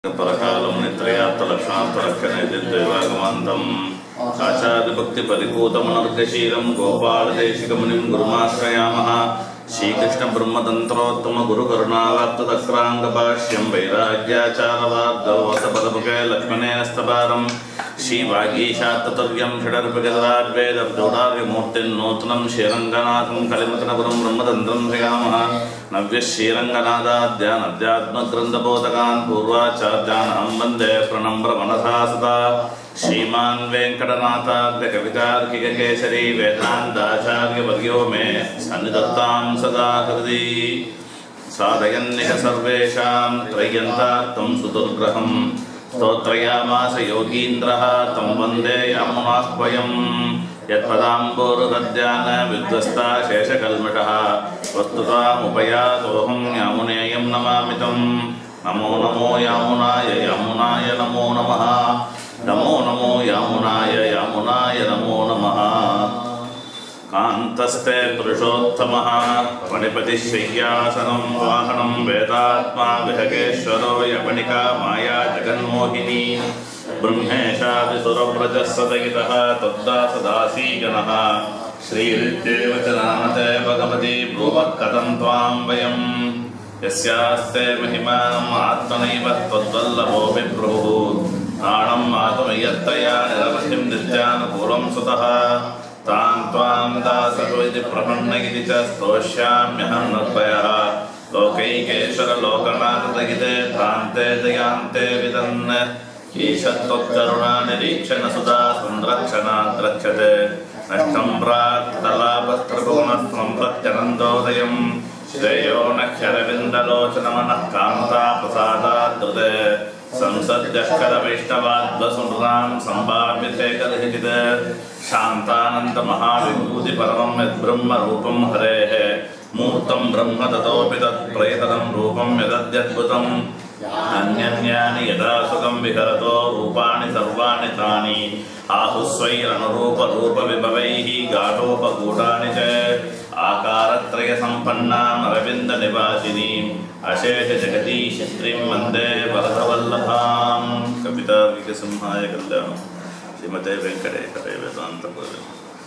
పరకాలం నిత్రయాత్తలక్షణాత్తలక్షణైర్దేవాగమాంతం ఆచార్యభక్తిపరిపూతమనర్గశీలం గోపాలదేశికమునిం గురుమాశ్రయామः శ్రీకృష్ణబ్రహ్మతంత్రోత్తమ గురుకరుణావాప్తదక్రాంగభాష్యం వైరాగ్యాచారవార్ధవసపదముఖే లక్ష్మణేన స్తపారం శ్రీవాగీశాత్తతుర్యం షడర్పగదరాడ్వేదబ్దౌడార్యమూర్తిర్నూతనం శ్రీరంగనాథం కలిమతనపురం బ్రహ్మతంత్రం శ్రీయామः नव्यश्रीरङ्गनादाद्यानध्यात्मग्रन्थबोधकान् पूर्वाचार्यान् अहं वन्दे प्रणम्र मनसा सदा श्रीमान् वेङ्कटनाथाग्रकवितार्किककेसरी वेदान्ताचार्यवर्यो मे सन्निधत्तां सदा हृदि साधयन्निह सर्वेषां त्रय्यन्तार्थं सुदुर्ग्रहं स्तोत्रयामास योगीन्द्रः तं वन्दे यामुनास्वयम् यत्पदाम्बोरुहद्यान विध्वस्ता शेषकल्मषः वस्तुतामुपयातोऽहं यामुनेयं नमामि तं नमो नमो यामुनाय यामुनाय नमो नमः नमो नमो यामुनाय यामुनाय नमो नमः कान्तस्ते पुरुषोत्तमः फणिपतिशय्यासनं वाहनं वेदात्मा विहगेश्वरो यवनिका माया जगन्मोहिनी ब्रह्मेशादिसुरव्रजः सदयितः तद्दासदासीगणः श्रीरित्येव च नामते भगवती ब्रूवः कथं त्वां वयम् यस्यास्ते महिमानम् आत्मनैव त्वद्वल्लभो विभ्रुः प्राणं मातुमयत्तया निरवधिं नित्यानुकूलं सुतः तां त्वां दासः इति प्रपन्न इति च स्तोष्याम्यहं निर्भयः लोकैकेश्वरलोकनाकृतगिते भ्रान्ते दयान्ते विदन् ईशत्वत्करुणानिरीक्षणसुधा संरक्षणाद्रक्षते नष्टं प्राक्तलाभस्त्रभुवनस्त्वं प्रत्यनन्दोदयं श्रेयो नक्षरविन्दलोचनमनः कान्ता प्रसादाद्रुते संसद्यष्करवैष्णवाद्वसुनृतां सम्भाव्यते कलहिचित् शान्तानन्दमहाविभूतिपरमं यद्ब्रह्मरूपं हरेः मूर्तं ब्रह्म ततोऽपि तत्प्रयतनं रूपं यदद्यद्भुतम् अन्यन्यानि यदा सुखं विहरतो रूपाणि सर्वाणि तानि आहुस्वैरनुरूपरूपविभवैः गाढोपगूढानि च आकारत्रयसम्पन्नाम् अरविन्दनिवासिनीम् अशेषजगदीशश्रीं वन्दे वरदवल्लभां कवितार्किकसिंहाय कल्याणं श्रीमते वेङ्कटेश्वरे वेदान्तपुरे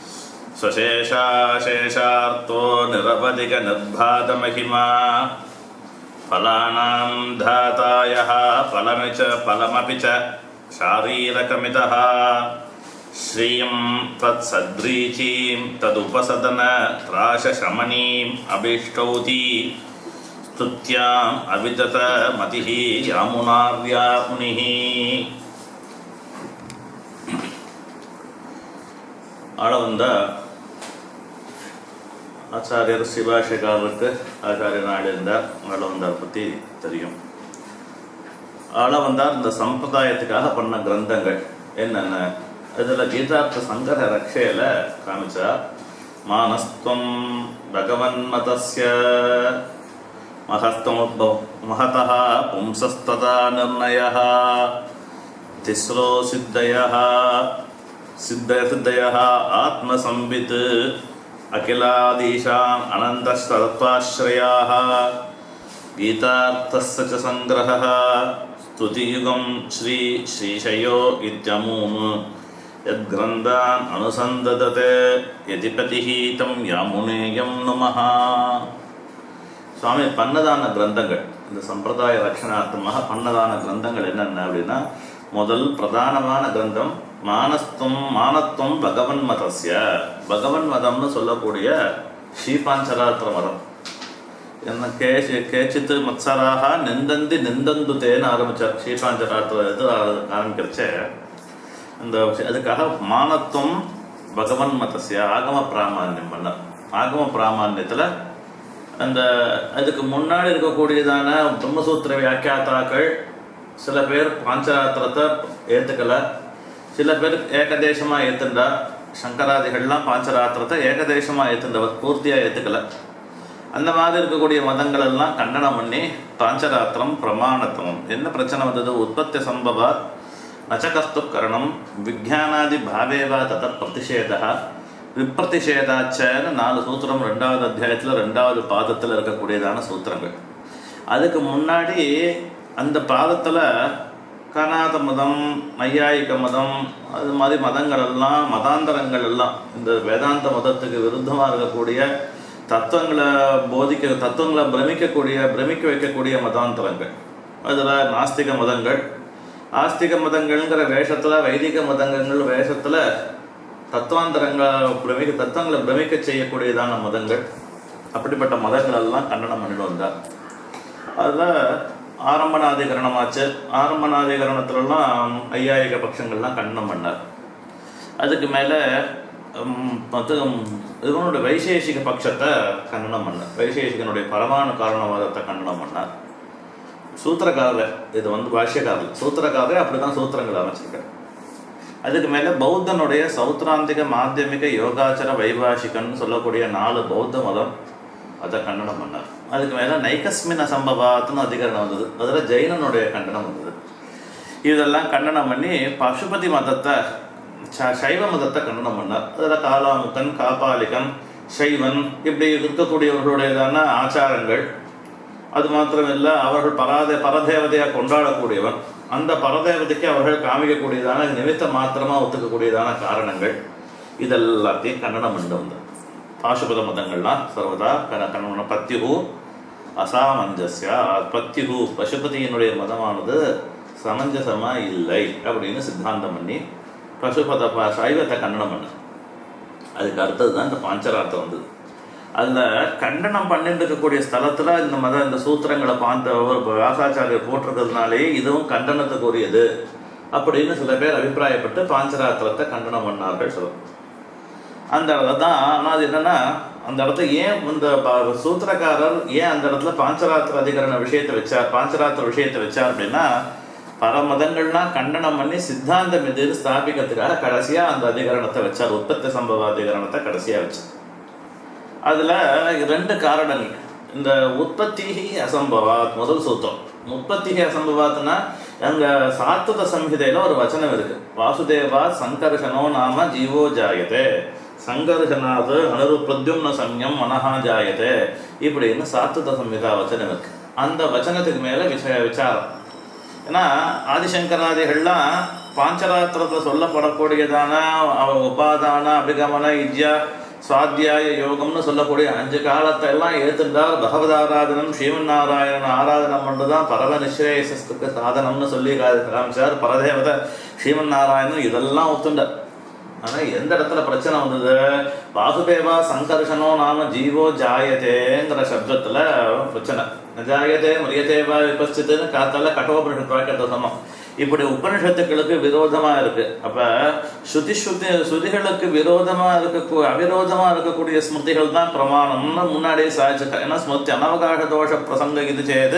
स्वशेषाशेषार्तो निरवधिकनिर्भातमहिमा फलानां धातायः फलमि च फलमपि च शारीरकमितः श्रियं तत्सद्रीचीं तदुपसदन त्राशशमनीम् अभीष्टौति स्तुत्याम् अविदत मतिः यामुनार्या मुनिः ஆளவந்த ஆச்சாரியர் சிவாஷிகாருக்கு ஆச்சாரியர் நாடிருந்தார் ஆளவந்தார் பற்றி தெரியும் ஆளவந்தார் இந்த சம்பிரதாயத்துக்காக பண்ண கிரந்தங்கள் என்னென்ன இதில் கீதார்த்த சங்கர ரக்ஷையில் காமிச்சா மானஸ்துவம் பகவன் மதஸ்ய மகஸ்துவ மகதः பும்சஸ்ததா நிர்ணயः திஸ்ரோ சித்தயः सिद्धसिद्धयः आत्मसंवित् अखिलादीशाम् अनन्तस्तत्त्वाश्रयाः गीतार्थस्य च सङ्ग्रहः स्तुतियुगं श्री श्रीशयो इत्यमून् यद्ग्रन्थान् अनुसन्ददते यतिपतिः तं यामुनेयं नुमः சுவாமி பண்ணதான கிரந்தங்கள் இந்த சம்பிரதாய ரட்சணார்த்தமாக பண்ணதான கிரந்தங்கள் என்னென்ன அப்படின்னா முதல் பிரதானமான கிரந்தம் மானஸ்துவம் மானத்துவம் பகவன் மதஸ்ய பகவன் மதம்னு சொல்லக்கூடிய ஸ்ரீபாஞ்சராத்திர மதம் என்ன கே கேச்சித்து மத்சராக நிந்தந்தி நிந்தந்துதேன்னு ஆரம்பிச்சார் ஸ்ரீபாஞ்சராத்திர இது ஆரம்பிக்கிறச்சே அந்த அதுக்காக மானத்துவம் பகவன் மதஸ்ய ஆகம பிராமான்யம் பண்ண ஆகம பிராமான்யத்தில் அந்த அதுக்கு முன்னாடி இருக்கக்கூடியதான பிரம்மசூத்திர வியாக்கியாத்தாக்கள் சில பேர் பாஞ்சராத்திரத்தை ஏற்றுக்கலை சில பேர் ஏகதேசமாக ஏற்றுண்டா சங்கராதிகள்லாம் பாஞ்சராத்திரத்தை ஏகதேசமாக ஏற்றுண்டவர் பூர்த்தியாக ஏற்றுக்கலை அந்த மாதிரி இருக்கக்கூடிய மதங்கள் எல்லாம் கண்டனம் பண்ணி பாஞ்சராத்திரம் பிரமாணத்துவம் என்ன பிரச்சனை வந்தது உற்பத்தி சம்பவாத் நச்சகஸ்து கரணம் விஜயானாதி பாவேவா தத பிரதிஷேதா விப்ரதிஷேதாச்சன்னு நாலு சூத்திரம் ரெண்டாவது அத்தியாயத்தில் ரெண்டாவது பாதத்தில் இருக்கக்கூடியதான சூத்திரங்கள் அதுக்கு முன்னாடி அந்த பாதத்தில் கனாத மதம் நையாயிக மதம் அது மாதிரி மதங்கள் எல்லாம் மதாந்தரங்கள் எல்லாம் இந்த வேதாந்த மதத்துக்கு விருத்தமாக இருக்கக்கூடிய தத்துவங்களை போதிக்க தத்துவங்களை பிரமிக்கக்கூடிய பிரமிக்க வைக்கக்கூடிய மதாந்தரங்கள் அதில் நாஸ்திக மதங்கள் ஆஸ்திக மதங்கள்ங்கிற வேஷத்தில் வைதிக மதங்கள் வேஷத்தில் தத்துவாந்தரங்களை பிரமிக்க தத்துவங்களை பிரமிக்க செய்யக்கூடியதான மதங்கள் அப்படிப்பட்ட மதங்கள் எல்லாம் கண்டனம் பண்ணிட்டு வந்தார் அதில் ஆரம்பநாதிகரணமாச்சு ஆரம்பநாதிகரணத்துலலாம் ஐயாயிக பட்சங்கள்லாம் கண்டனம் பண்ணார் அதுக்கு மேலே இவனுடைய வைசேஷிக பட்சத்தை கண்டனம் பண்ணார் வைசேஷிகனுடைய பரமாணு காரணவாதத்தை கண்டனம் பண்ணார் சூத்திரக்காரர் இது வந்து பாஷ்யக்காரர் சூத்திரக்காரரே அப்படி தான் சூத்திரங்கள் அமைச்சிருக்காரு அதுக்கு மேலே பௌத்தனுடைய சௌத்ராந்திக மாத்தியமிக யோகாச்சர வைபாஷிகன்னு சொல்லக்கூடிய நாலு பௌத்த மதம் அதை கண்டனம் பண்ணார் அதுக்கு மேலே நைகஸ்மின சம்பவாத்துன்னு அதிகரணம் வந்தது அதில் ஜெயினனுடைய கண்டனம் வந்தது இதெல்லாம் கண்டனம் பண்ணி பசுபதி மதத்தை ச- சைவ மதத்தை கண்டனம் பண்ணார் அதில் காலாமுகன் காபாலிகன் சைவன் இப்படி இருக்கக்கூடியவர்களுடையதான ஆச்சாரங்கள் அது மாத்திரமில்ல அவர்கள் பராதே பரதேவதையாக கொண்டாடக்கூடியவன் அந்த பரதேவதைக்கு அவர்கள் காமிக்கக்கூடியதான நிமித்த மாத்திரமா ஒத்துக்கக்கூடியதான காரணங்கள் இதெல்லாத்தையும் கண்டனம் பண்ணிட்டு வந்தார் பாசுபத மதங்கள்லாம் சர்வதா கன கண்ணன பத்யுகு அசாமஞ்சஸ்யா பத்யுகு பசுபதியினுடைய மதமானது சமஞ்சசமா இல்லை அப்படின்னு சித்தாந்தம் பண்ணி பசுபத ப- சைவத்தை கண்டனம் பண்ண அதுக்கு அடுத்தது தான் இந்த பாஞ்சரார்த்தம் வந்தது அந்த கண்டனம் பண்ணிட்டு இருக்கக்கூடிய ஸ்தலத்துல இந்த மத இந்த சூத்திரங்களை பார்த்த ஒரு வியாசாச்சாரியர் போட்டிருக்கிறதுனாலே இதுவும் கண்டனத்துக்குரியது அப்படின்னு சில பேர் அபிப்பிராயப்பட்டு பாஞ்சராத்திரத்தை கண்டனம் பண்ணார்கள் சொல்லும் அந்த இடத்துல தான் ஆனால் அது என்னன்னா அந்த இடத்துல ஏன் இந்த ப- சூத்திரக்காரர் ஏன் அந்த இடத்துல பாஞ்சராத்திர அதிகரண விஷயத்தை வச்சார் பாஞ்சராத்திர விஷயத்தை வச்சார் அப்படின்னா பல மதங்கள்லாம் கண்டனம் பண்ணி சித்தாந்தம் எதிர் ஸ்தாபிக்கிறதுக்காக கடைசியா அந்த அதிகரணத்தை வச்சார் உற்பத்தி சம்பவ அதிகரணத்தை கடைசியா வச்சார் அதுல ரெண்டு காரணங்கள் இந்த உற்பத்தி அசம்பவாத் முதல் சூத்திரம் உற்பத்தி அசம்பவாத்னா அங்க சாத்வத சம்ஹிதையில ஒரு வச்சனம் இருக்கு வாசுதேவா சங்கர்ஷனோ நாம ஜீவோ ஜாயதே சங்கர்ஷனாது அனுரு பிரத்யும்ன சம்யம் மனஹா ஜாயதே இப்படின்னு சாத்வத சம்ஹிதா வச்சனம் இருக்கு அந்த வச்சனத்துக்கு மேல விஷய விசாரம் ஏன்னா ஆதிசங்கராதிகள்லாம் பாஞ்சராத்திரத்தில் சொல்லப்படக்கூடியதான அவ- உபாதான அபிகமன இஜ்யா சுவாத்தியாய யோகம்னு சொல்லக்கூடிய அஞ்சு காலத்தை எல்லாம் ஏத்துண்டார் பகவத் ஆராதனம் ஸ்ரீமன் நாராயணன் ஆராதனம் பண்ணுறதுதான் பரம நிச்சயசஸ்துக்கு சாதனம்னு சொல்லி கா- காமிச்சார் பரதேவத ஸ்ரீமன் நாராயணன் இதெல்லாம் ஒத்துண்டார் ஆனா எந்த இடத்துல பிரச்சனை வந்தது வாசுதேவா சங்கர்ஷனோ நாம ஜீவோ ஜாயதேங்கிற சப்தத்துல பிரச்சனை ந ஜாயதே மிரியதேவா விபஸ்தித்துன்னு காத்தால கட்டோபனிஷத் வாக்கியத்தை சொன்னோம் இப்படி உபனிஷத்துக்களுக்கு விரோதமா இருக்கு அப்ப ஸ்ருதி ஸ்ருதி ஸ்ருதிகளுக்கு விரோதமா இருக்க அவிரோதமா இருக்கக்கூடிய ஸ்மிருதிகள் தான் பிரமாணம்னு முன்னாடியே சாதிச்சிருக்கேன் ஏன்னா ஸ்மிருதி அனவகாச தோஷ பிரசங்க இது செய்யுது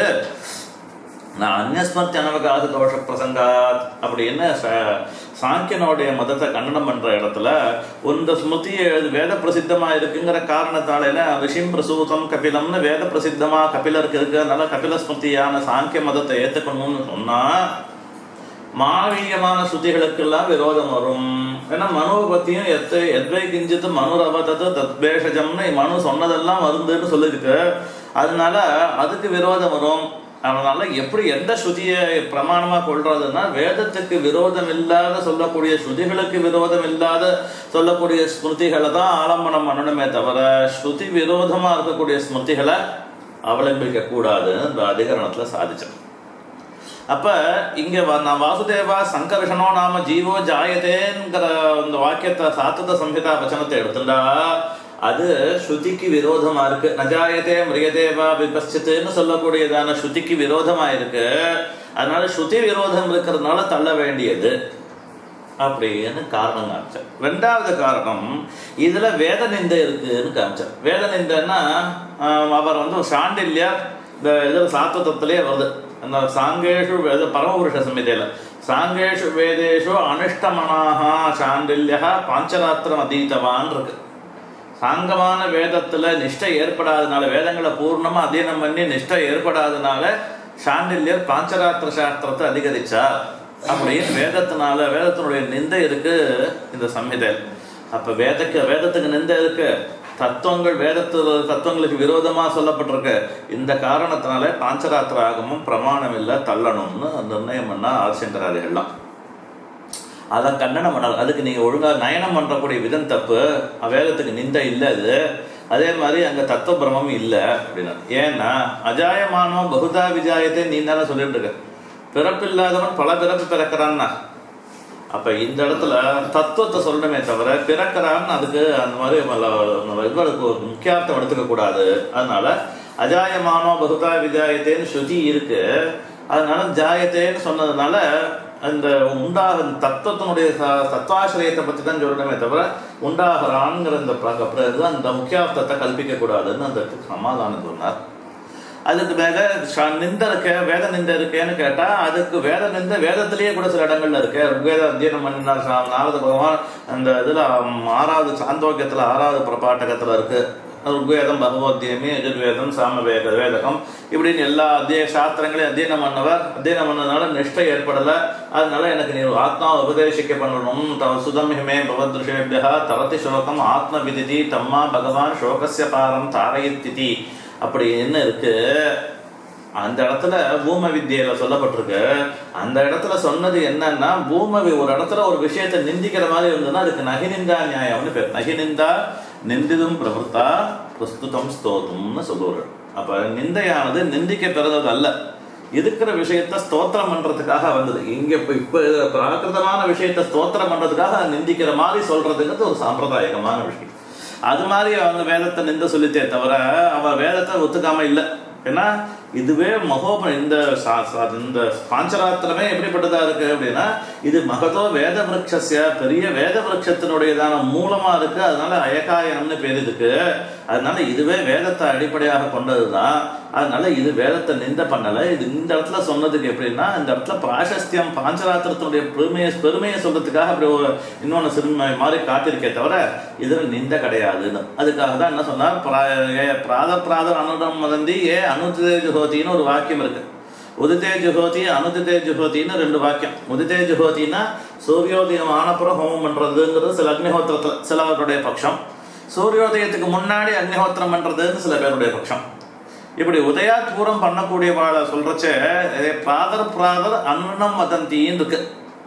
நான் அந்நஸ்மத்தி அனவகாச தோஷ பிரசங்காத் அப்படின்னு ச- சாங்கியனுடைய மதத்தை கண்டனம் பண்ற இடத்துல இந்த ஸ்மிருதி இது வேத பிரசித்தமா இருக்குங்கிற காரணத்தால என்ன ரிஷிம் பிரசூதம் கபிலம்னு வேத பிரசித்தமா கபிலருக்கு இருக்கு அதனால கபில ஸ்மிருதியான சாங்கிய மதத்தை ஏத்துக்கணும்னு சொன்னா மாவீகமான ஸ்ருதிகளுக்கெல்லாம் விரோதம் வரும் ஏன்னா மனுவை பத்தியும் எத்தை எத்வை கிஞ்சித்து மனு ரவதத்து தத்பேஷஜம்னு மனு சொன்னதெல்லாம் வருதுன்னு சொல்லியிருக்கு அதனால அதுக்கு விரோதம் வரும் அதனால எப்படி எந்த ஸ்ருதியை பிரமாணமா கொள்றதுன்னா வேதத்துக்கு விரோதம் இல்லாத சொல்லக்கூடிய ஸ்ருதிகளுக்கு விரோதம் இல்லாத சொல்லக்கூடிய ஸ்மிருதிகளை தான் ஆலம்பனம் பண்ணணுமே தவிர ஸ்ருதி விரோதமா இருக்கக்கூடிய ஸ்மிருதிகளை அவலம்பிக்க கூடாதுன்னு இந்த அதிகரணத்துல சாதிச்சோம் அப்ப இங்க வ- நான் வாசுதேவா சங்கர்ஷனோ நாம ஜீவோ ஜாயதேங்கிற இந்த வாக்கியத்தை சாத்தத சம்ஹிதா வச்சனத்தை எடுத்துட்டா அது ஸ்ருதிக்கு விரோதமா இருக்கு நஜாயதே மிருகதேவா விபஸ்சித்துன்னு சொல்லக்கூடியதான ஸ்ருதிக்கு விரோதமா இருக்கு அதனால ஸ்ருதி விரோதம் இருக்கிறதுனால தள்ள வேண்டியது அப்படின்னு காரணம் காமிச்சார் ரெண்டாவது காரணம் இதுல வேத நிந்தை இருக்குன்னு காமிச்சார் வேத நிந்தைன்னா ஆஹ், அவர் வந்து ஒரு சாண்டில்யர் இந்த இதில் சாத்துவத்திலே வருது அந்த சாங்கேஷு வேத பரமபுருஷ சமிதையில சாங்கேஷு வேதேஷு அனுஷ்டமனாக சாண்டில்யா பாஞ்சராத்திரம் அதீதவான் இருக்கு சாங்கமான வேதத்துல நிஷ்டை ஏற்படாதனால வேதங்களை பூர்ணமா அध्यயனம் பண்ணி நிஷ்டை ஏற்படாதனால சாண்டில்யர் பாஞ்சராத்திர சாஸ்திரத்தை அதிகரிச்சார் அப்படின்னு வேதத்தினால வேதத்தினுடைய நிந்தை இருக்கு இந்த சம்ஹிதையில் அப்ப வேதக்கு வேதத்துக்கு நிந்தை இருக்கு தத்துவங்கள் வேதத்தில் தத்துவங்களுக்கு விரோதமாக சொல்லப்பட்டிருக்கு இந்த காரணத்தினால பாஞ்சராத்திர ஆகமும் பிரமாணம் இல்லை தள்ளணும்னு நிர்ணயம் பண்ண ஆதிசங்கராதிகள்லாம் அதை கண்டனம் பண்ணாது அதுக்கு நீங்கள் ஒழுங்காக நயனம் பண்ணுறக்கூடிய விதம் தப்பு வேதத்துக்கு நிந்தை இல்லை அது அதே மாதிரி அங்கே தத்துவ பிரமம் இல்லை அப்படின்னா ஏன்னா அஜாயமானோ பகுதா விஜாயத்தை நீ தானே சொல்லிட்டு இருக்க பிறப்பு இல்லாதவன் பல பிறப்பு பிறக்கிறான்னா அப்ப இந்த இடத்துல தத்துவத்தை சொல்லணுமே தவிர பிறக்கிறான்னு அதுக்கு அந்த மாதிரி மல்ல- இவருக்கு ஒரு முக்கியார்த்தம் எடுத்துக்க கூடாது அதனால அஜாயமானோ பகுதா விஜாயத்தேன்னு ஸ்ருதி இருக்கு அதனால ஜாயத்தேன்னு சொன்னதுனால அந்த உண்டாக தத்துவத்தினுடைய ச- தத்துவாசிரியத்தை பத்தி தான் சொல்லணுமே தவிர உண்டாகிறான்ங்கிற இந்த பிர- பிர- இது அந்த முக்கியார்த்தத்தை கல்பிக்க கூடாதுன்னு அந்த சமாதானம் சொன்னார் அதுக்கு மேல ச- நிந்த இருக்க வேத நிந்த இருக்கேன்னு கேட்டா அதுக்கு வேத நிந்த வேதத்திலேயே கூட சில இடங்கள்ல இருக்கு ருக்வேத அத்தியனம் பண்ணினார் சா- நாரத பகவான் அந்த இதுல ம், ஆறாவது சாந்தோக்கியத்துல ஆறாவது பிரபாட்டகத்துல இருக்கு ருக்வேதம் பகவத்யமி எதிர்வேதம் சாமவேத வேதகம் இப்படின்னு எல்லா அத்திய சாஸ்திரங்களையும் அத்தியனம் பண்ணவர் அத்தியனம் பண்ணதுனால நிஷ்டை ஏற்படல அதனால எனக்கு நீ ஆத்மா உபதேசிக்க பண்ணணும் தவ சுதமிஹமே பவத்ருஷேபியா தவத்தி சோகம் ஆத்ம விதிதி தம்மா பகவான் சோகஸ்ய பாரம் தாரயித்திதி அப்படி என்ன இருக்கு அந்த இடத்துல பூம வித்தியில சொல்லப்பட்டிருக்கு அந்த இடத்துல சொன்னது என்னன்னா பூமவி ஒரு இடத்துல ஒரு விஷயத்தை நிந்திக்கிற மாதிரி இருந்ததுன்னா அதுக்கு நகிநிந்தா நியாயம்னு பேர் நகிநிந்தா நிந்திதும் பிரவர்த்தா பிரஸ்துதம் ஸ்தோத்தும்னு சொல்லுவாரு அப்ப நிந்தையானது நிந்திக்க பிறந்தது அல்ல இருக்கிற விஷயத்த ஸ்தோத்திரம் பண்றதுக்காக வந்தது இங்க இப்ப இப்ப பிராகிருதமான விஷயத்த ஸ்தோத்திரம் பண்றதுக்காக நிந்திக்கிற மாதிரி சொல்றதுங்கிறது ஒரு சாம்பிரதாயகமான விஷயம் அது மாதிரி அவங்க வேதத்தை நிந்த சொல்லித்தே தவிர அவ வேதத்தை ஒத்துக்காம இல்லை ஏன்னா இதுவே மகோப இந்த சா- சா- இந்த பாஞ்சராத்திரமே எப்படிப்பட்டதா இருக்கு அப்படின்னா இது மகதோ வேத விரக்ஷஸ்ய பெரிய வேத விரக்ஷத்தினுடையதான மூலமா இருக்கு அதனால அயகாயனம்னு பேர் இதுக்கு அதனால இதுவே வேதத்தை அடிப்படையாக கொண்டதுதான் அதனால இது வேதத்தை நிந்த பண்ணல இது இந்த இடத்துல சொன்னதுக்கு எப்படின்னா இந்த இடத்துல பிராசஸ்தியம் பாஞ்சராத்திரத்தினுடைய பெருமையை பெருமையை சொல்றதுக்காக அப்படி ஒரு இன்னொன்னு சிறுமை மாதிரி காட்டிருக்கே தவிர இதுல நிந்த கிடையாதுன்னு அதுக்காக தான் என்ன சொன்னார் பிரா- ஏ பிராத பிராதர் அனுடம் மதந்தி ஏ அனுதிதே ஜுஹோதின்னு ஒரு வாக்கியம் இருக்கு உதிதே ஜுஹோதி அனுதிதே ஜுஹோதின்னு ரெண்டு வாக்கியம் உதிதே ஜுஹோதினா சூரியோதயம் ஆனப்புறம் ஹோமம் பண்றதுங்கிறது சில அக்னிஹோத்திரத்துல சிலவருடைய பட்சம் சூரியோதயத்துக்கு முன்னாடி அக்னிஹோத்திரம் பண்றதுன்னு சில பேருடைய பட்சம் இப்படி உதயாத்பூரம் பண்ணக்கூடியவாளை சொல்றச்சே இதே பிராதர் பிராதர் அன்னம் வதந்தின்னு இருக்கு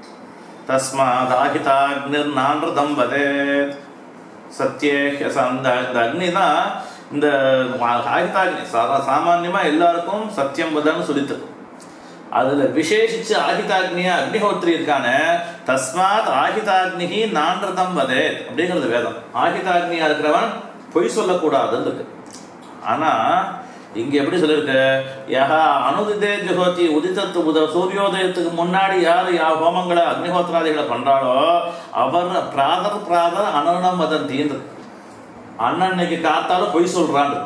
தஸ்மாத் ஆகிதாக்னிர் நான்ரதம் வதேத் சத்தியே அந்த இந்த அக்னி தான் இந்த ஆகிதாக்னி சா- சாமான்யமா எல்லாருக்கும் சத்தியம் வதன்னு சொல்லித்து அதுல விசேஷிச்சு ஆகிதாக்னியா அக்னிஹோத்ரி இருக்கானே தஸ்மாத் ஆகிதாக்னிஹி நான்ரதம் வதேத் அப்படிங்கிறது வேதம் ஆகிதாக்னியா இருக்கிறவன் பொய் சொல்லக்கூடாதுன்னு இருக்கு ஆனா இங்க எப்படி சொல்லிருக்கு யஹா அனுதிதே ஜுஹோதி உதித்தத்து உத சூரியோதயத்துக்கு முன்னாடி யார் யா ஹோமங்களை அக்னிஹோத்திராதிகளை பண்றாளோ அவர் பிராதர் பிராதர் அனனம் வதந்தின்னு இருக்கு. அண்ணன்னைக்கு காத்தால பொய் சொல்றான்னு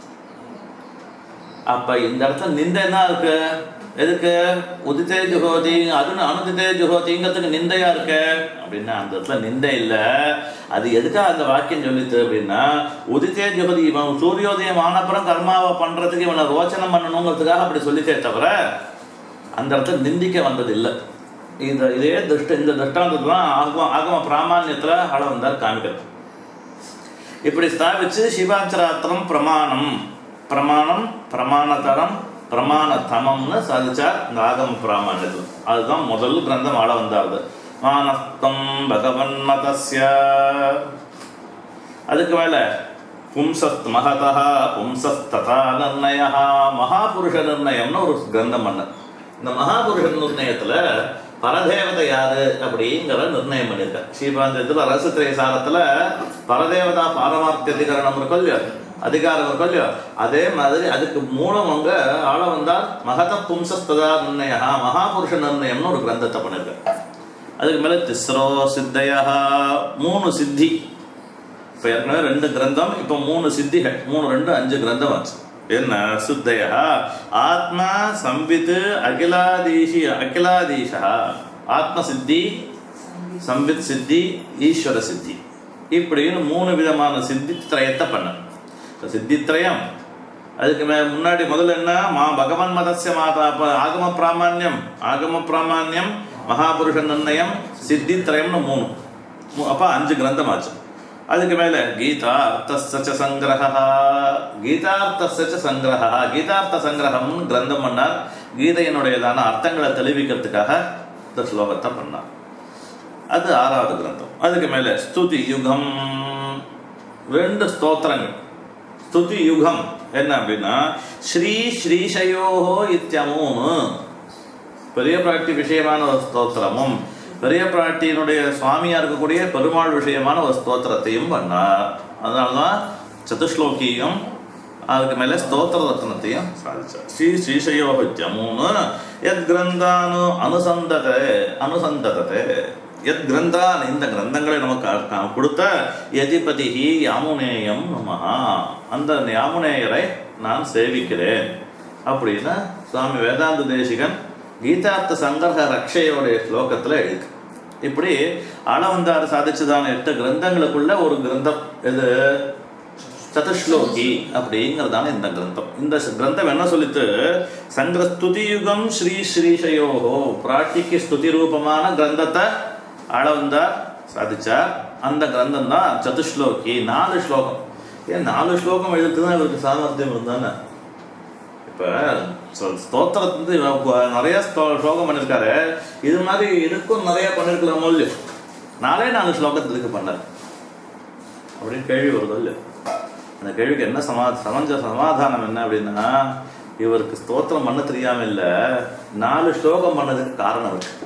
அப்ப இந்த இடத்துல நிந்தை என்ன இருக்கு எதுக்கு உதித்தே ஜுகோதி அதுன்னு அனுதித்தே ஜுகோதிங்கிறதுக்கு நிந்தையா இருக்கு அப்படின்னா அந்த இடத்துல நிந்தை இல்ல அது எதுக்காக அந்த வாக்கியம் சொல்லித்து அப்படின்னா உதித்தே ஜுகோதி இவன் சூரியோதயம் ஆனப்புறம் கர்மாவை பண்றதுக்கு இவனை ரோச்சனம் பண்ணணுங்கிறதுக்காக அப்படி சொல்லித்தே தவிர அந்த இடத்துல நிந்திக்க வந்தது இல்லை இந்த இதே திருஷ்ட இந்த திருஷ்டாந்தத்துல தான் ஆகம ஆகம பிராமான்யத்துல ஆள வந்தார் காமிக்கிறது இப்படி ஸ்தாபிச்சு சிவாச்சராத்திரம் பிரமாணம் பிரமாணம் பிரமாணதரம் பிரமாணதமம்னு சாதிச்சார் இந்த ஆகம பிராமணியத்தில் அதுதான் முதல் கிரந்தம் ஆள வந்தாரு மானஸ்தம் பகவன் மதஸ்ய அதுக்கு மேல பும்சஸ்த் மகதா பும்சஸ்ததா நிர்ணய மகாபுருஷ நிர்ணயம்னு ஒரு கிரந்தம் பண்ண இந்த மகாபுருஷ நிர்ணயத்துல பரதேவதை யாரு அப்படிங்கிற நிர்ணயம் பண்ணியிருக்கார் ஸ்ரீபாந்தத்துல ரசத்திரை சாரத்துல பரதேவதா பாரமார்த்திய அதிகரணம் இருக்கும் இல்லையோ அதிகாரம் இருக்கும் இல்லையோ அதே மாதிரி அதுக்கு மூலம் அங்க ஆள வந்தார் மகத பும்சஸ்ததா நிர்ணய மகாபுருஷ நிர்ணயம்னு ஒரு கிரந்தத்தை பண்ணியிருக்கார் அதுக்கு மேல திஸ்ரோ சித்தையா மூணு சித்தி இப்போ ஏற்கனவே ரெண்டு கிரந்தம் இப்போ மூணு சித்திகள் மூணு ரெண்டு அஞ்சு கிரந்தம் ஆச்சு என்ன சுத்தய ஆத்மா சம்வித் அகிலாதீஷி அகிலாதீஷா ஆத்ம சித்தி சம்வித் சித்தி ஈஸ்வர சித்தி இப்படின்னு மூணு விதமான சித்தி திரயத்தை பண்ண இப்ப சித்தித்ரயம் அதுக்கு மே முன்னாடி முதல்ல என்ன மா பகவான் மதஸ்ய மாதா அப்ப ஆகம பிராமான்யம் ஆகம பிராமான்யம் மகாபுருஷ நிர்ணயம் சித்தித்ரயம்னு மூணு மூ- அப்ப அஞ்சு கிரந்தம் ஆச்சு அதுக்கு மேல கீதார்த்தஸ்ய சங்கிரக கீதார்த்தஸ்ய சங்கிரக கீதார்த்த சங்கிரகம் கிரந்தம் பண்ணார் கீதையினுடையதான அர்த்தங்களை தெளிவிக்கிறதுக்காக இந்த ஸ்லோகத்தை பண்ணார் அது ஆறாவது கிரந்தம் அதுக்கு மேல ஸ்துதி யுகம் ரெண்டு ஸ்தோத்திரங்கள் ஸ்துதி யுகம் என்ன அப்படின்னா ஸ்ரீ ஸ்ரீஷயோஹோ இத்தியமூன்னு பெரிய பிராட்டி விஷயமான ஒரு ஸ்தோத்திரமும் பெரிய பிராட்டியினுடைய சுவாமியா இருக்கக்கூடிய பெருமாள் விஷயமான ஒரு ஸ்தோத்திரத்தையும் பண்ணார் அதனாலதான் சதுஸ்லோகியும் அதுக்கு மேல ஸ்தோத்திர ரத்னத்தையும் சாதிச்சார் ஸ்ரீ ஸ்ரீஷயோபித்யமூன்னு எத் கிரந்தானு அனுசந்தத அனுசந்ததத்தை எத் கிரந்தான் இந்த கிரந்தங்களை நமக்கு அ- க- கொடுத்த யதிபதிஹி யாமுனேயம் நமஹா அந்த யாமுனேயரை நான் சேவிக்கிறேன் அப்படின்னு சுவாமி வேதாந்த தேசிகன் கீதார்த்த சங்கர்ஹ ரக்ஷையோடைய ஸ்லோகத்துல எழுது இப்படி ஆளவந்தார் சாதிச்சதான எட்டு கிரந்தங்களுக்குள்ள ஒரு கிரந்தம் இது சதுஸ்லோகி அப்படிங்கிறதான இந்த கிரந்தம் இந்த ஸ்- கிரந்தம் என்ன சொல்லித்து சங்கர ஸ்துதியுகம் ஸ்ரீ ஸ்ரீஷயோகோ பிராட்டிக்கு ஸ்துதி ரூபமான கிரந்தத்தை ஆளவந்தார் சாதிச்சார் அந்த கிரந்தம் தான் சதுஸ்லோகி நாலு ஸ்லோகம் ஏன் நாலு ஸ்லோகம் எழுதுதான் இவருக்கு சாமர்த்தியம் இருந்தானே இப்போ ஸ்தோத்திரத்து நிறைய ஸ்தோ- ஸ்லோகம் பண்ணியிருக்காரு இது மாதிரி இதுக்கும் நிறைய பண்ணிருக்கலாமோ இல்லையோ நாலே நாலு ஸ்லோகத்துக்கு பண்ணார் அப்படின்னு கேள்வி வருது இல்லையோ அந்த கேள்விக்கு என்ன சமா சமஞ்ச சமாதானம் என்ன அப்படின்னா இவருக்கு ஸ்தோத்திரம் பண்ண தெரியாம இல்ல நாலு ஸ்லோகம் பண்ணதுக்கு காரணம் இருக்கு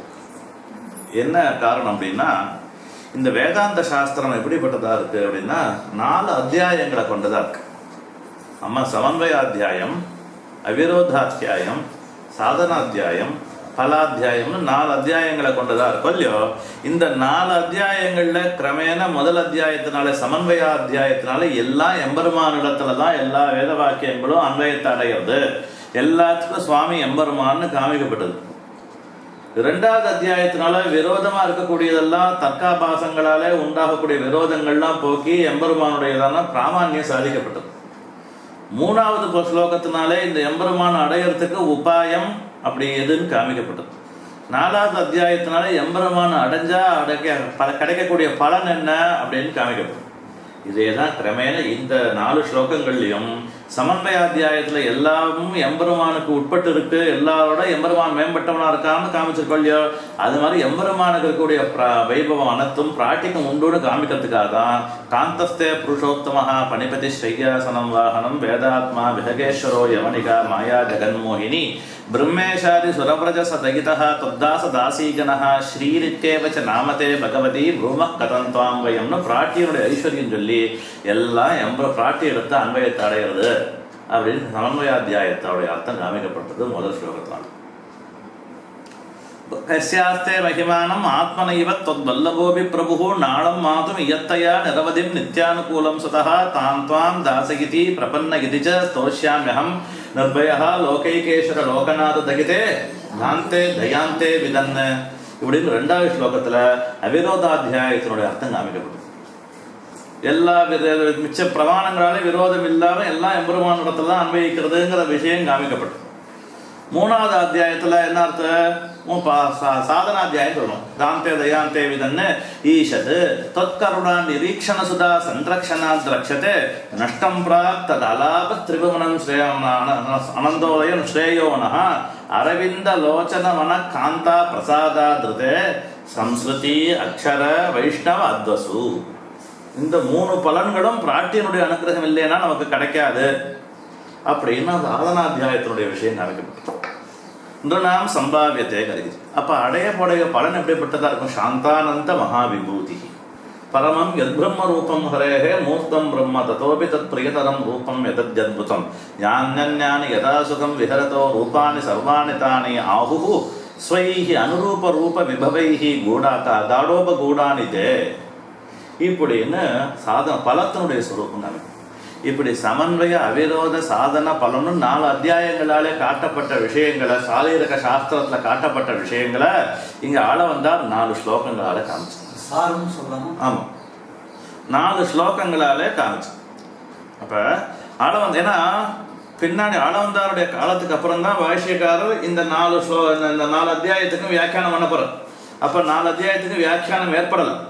என்ன காரணம் அப்படின்னா இந்த வேதாந்த சாஸ்திரம் எப்படிப்பட்டதா இருக்கு அப்படின்னா நாலு அத்தியாயங்களை கொண்டதா இருக்கு அம்மா சமன்வயாத்தியாயம் அவிரோதாத்தியாயம் சாதனாத்தியாயம் பலாத்தியாயம்னு நாலு அத்தியாயங்களை கொண்டதா இருக்கும் இல்லையோ இந்த நாலு அத்தியாயங்கள்ல கிரமேண முதல் அத்தியாயத்தினால சமன்வய அத்தியாயத்தினால எல்லா எம்பெருமானிடத்துல தான் எல்லா வேத வாக்கியங்களும் அன்வயத்தை அடைகிறது எல்லாத்துக்கும் சுவாமி எம்பெருமான்னு காமிக்கப்பட்டது இரண்டாவது அத்தியாயத்தினால விரோதமா இருக்கக்கூடியதெல்லாம் தர்க்காபாசங்களாலே உண்டாகக்கூடிய விரோதங்கள்லாம் போக்கி எம்பெருமானுடையதான பிராமான்யம் சாதிக்கப்பட்டது மூணாவது ப- ஸ்லோகத்தினாலே இந்த எம்பெருமான் அடையறதுக்கு உபாயம் அப்படி எதுன்னு காமிக்கப்பட்டது நாலாவது அத்தியாயத்தினால எம்பெருமான் அடைஞ்சா அடைக்க பல கிடைக்கக்கூடிய பலன் என்ன அப்படின்னு காமிக்கப்படும் இதே தான் கிரமேண இந்த நாலு ஸ்லோகங்கள்லையும் சமன்வயாத்தியாயத்துல எல்லாமும் எம்பெருமானுக்கு உட்பட்டு இருக்கு எல்லாரோட எம்பெருமான் மேம்பட்டவனா இருக்கான்னு காமிச்சிருக்கோம் இல்லையோ அது மாதிரி எம்பெருமானுக்கு இருக்கக்கூடிய பிர- வைபவம் அனைத்தும் பிராட்டிக்கும் உண்டுன்னு காமிக்கிறதுக்காக தான் காந்தஸ்தே புருஷோத்தமஹா பணிபதி ஸ்ரீயாசனம் வாகனம் வேதாத்மா விஹகேஸ்வரோ யவனிகா மாயா ஜெகன்மோகினி பிரம்மேஷாதி சுரவ்ரஜ சதகிதः தத்தாச தாசீகனः ஸ்ரீரித்யேவ ச நாமதே பகவதி ப்ரூம கதந்தாம் வயம்னு பிராட்டியனுடைய ஐஸ்வர்யம் சொல்லி எல்லாம் எம்ப பிராட்டி எடுத்து அன்வயத்தை அடையிறது அப்படின்னு சமன்வயாத்தியாயத்தோடைய அர்த்தம் காமிக்கப்பட்டது முதல் ஸ்லோகத்தினால் கஸ்யாஸ்தே மகிமானம் ஆத்மனைவ தொத்வல்லபோபி பிரபு நாளம் மாதும் இயத்தயா நிரவதிம் நித்யானுகூலம் சுதா தாம் துவாம் தாசகிதி பிரபன்ன இதி ச ஸ்தோஷ்யாம்யகம் நிர்பயா லோகைகேஸ்வர லோகநாத தகிதே தாந்தே தயாந்தே விதன் இப்படின்னு ரெண்டாவது ஸ்லோகத்துல அவிரோதாத்தியாயத்தினுடைய அர்த்தம் காமிக்கப்பட்டது எல்லா வித மிச்ச பிரமாணங்களாலே விரோதம் இல்லாம எல்லாம் எம்பெருமான இடத்துல தான் அன்வயிக்கிறதுங்கிற விஷயம் காமிக்கப்பட்டது மூணாவது அத்தியாயத்துல என்ன அர்த்தம் மூ- பா- சா- சாதனாத்தியாயம் சொல்லணும் தாந்தே தயாந்தே விதன்னு ஈஷத் தொத்கருணா நிரீக்ஷண சுதா சந்திரக்ஷணா திரக்ஷதே நஷ்டம் பிராக் தத் அலாப திரிபுவனம் ஸ்ரேய அனந்தோதயம் ஸ்ரேயோனः அரவிந்த லோச்சன மன காந்தா பிரசாதா திருதே சம்ஸ்ருதி அக்ஷர வைஷ்ணவ அத்வசு இந்த மூணு பலன்களும் பிராட்டியனுடைய அனுகிரகம் இல்லைன்னா நமக்கு கிடைக்காது அப்படின்னு அந்த ஆதனாத்தியாயத்தினுடைய விஷயம் காமிக்கப்பட்டது இன்று நாம் சம்பாவியத்தை கருதி அப்ப அடையப்படைய பலன் எப்படிப்பட்டதா இருக்கும் சாந்தானந்த மகாவிபூதி பரமம் எத் பிரம்ம ரூபம் ஹரேஹே மூர்த்தம் பிரம்ம ததோபி தத் பிரியதரம் ரூபம் எதத்யத்புதம் ஞானஞானி யதா சுகம் விஹரதோ ரூபாணி சர்வாணி தானி ஆஹுஹு ஸ்வைஹி அனுரூப ரூப விபவைஹி கூடாக்கா தாடோப கூடானி தே இப்படின்னு சாதன பலத்தினுடைய சுரூபம் காமிக்கும் இப்படி சமன்வய அவிரோத சாதன பலன்னு நாலு அத்தியாயங்களாலே காட்டப்பட்ட விஷயங்களை சாரீரக சாஸ்திரத்துல காட்டப்பட்ட விஷயங்களை இங்க ஆள வந்தார் நாலு ஸ்லோகங்களால காமிச்சு சாரம் சொல்லணும் ஆமா நாலு ஸ்லோகங்களாலே காமிச்சு அப்ப ஆள வந்து ஏன்னா பின்னாடி ஆளவந்தாருடைய காலத்துக்கு அப்புறம் தான் பாஷ்யக்காரர் இந்த நாலு ஸ்லோ இந்த- இந்த நாலு அத்தியாயத்துக்கும் வியாக்கியானம் பண்ண போறார் அப்ப நாலு அத்தியாயத்துக்கு வியாக்கியானம் ஏற்படல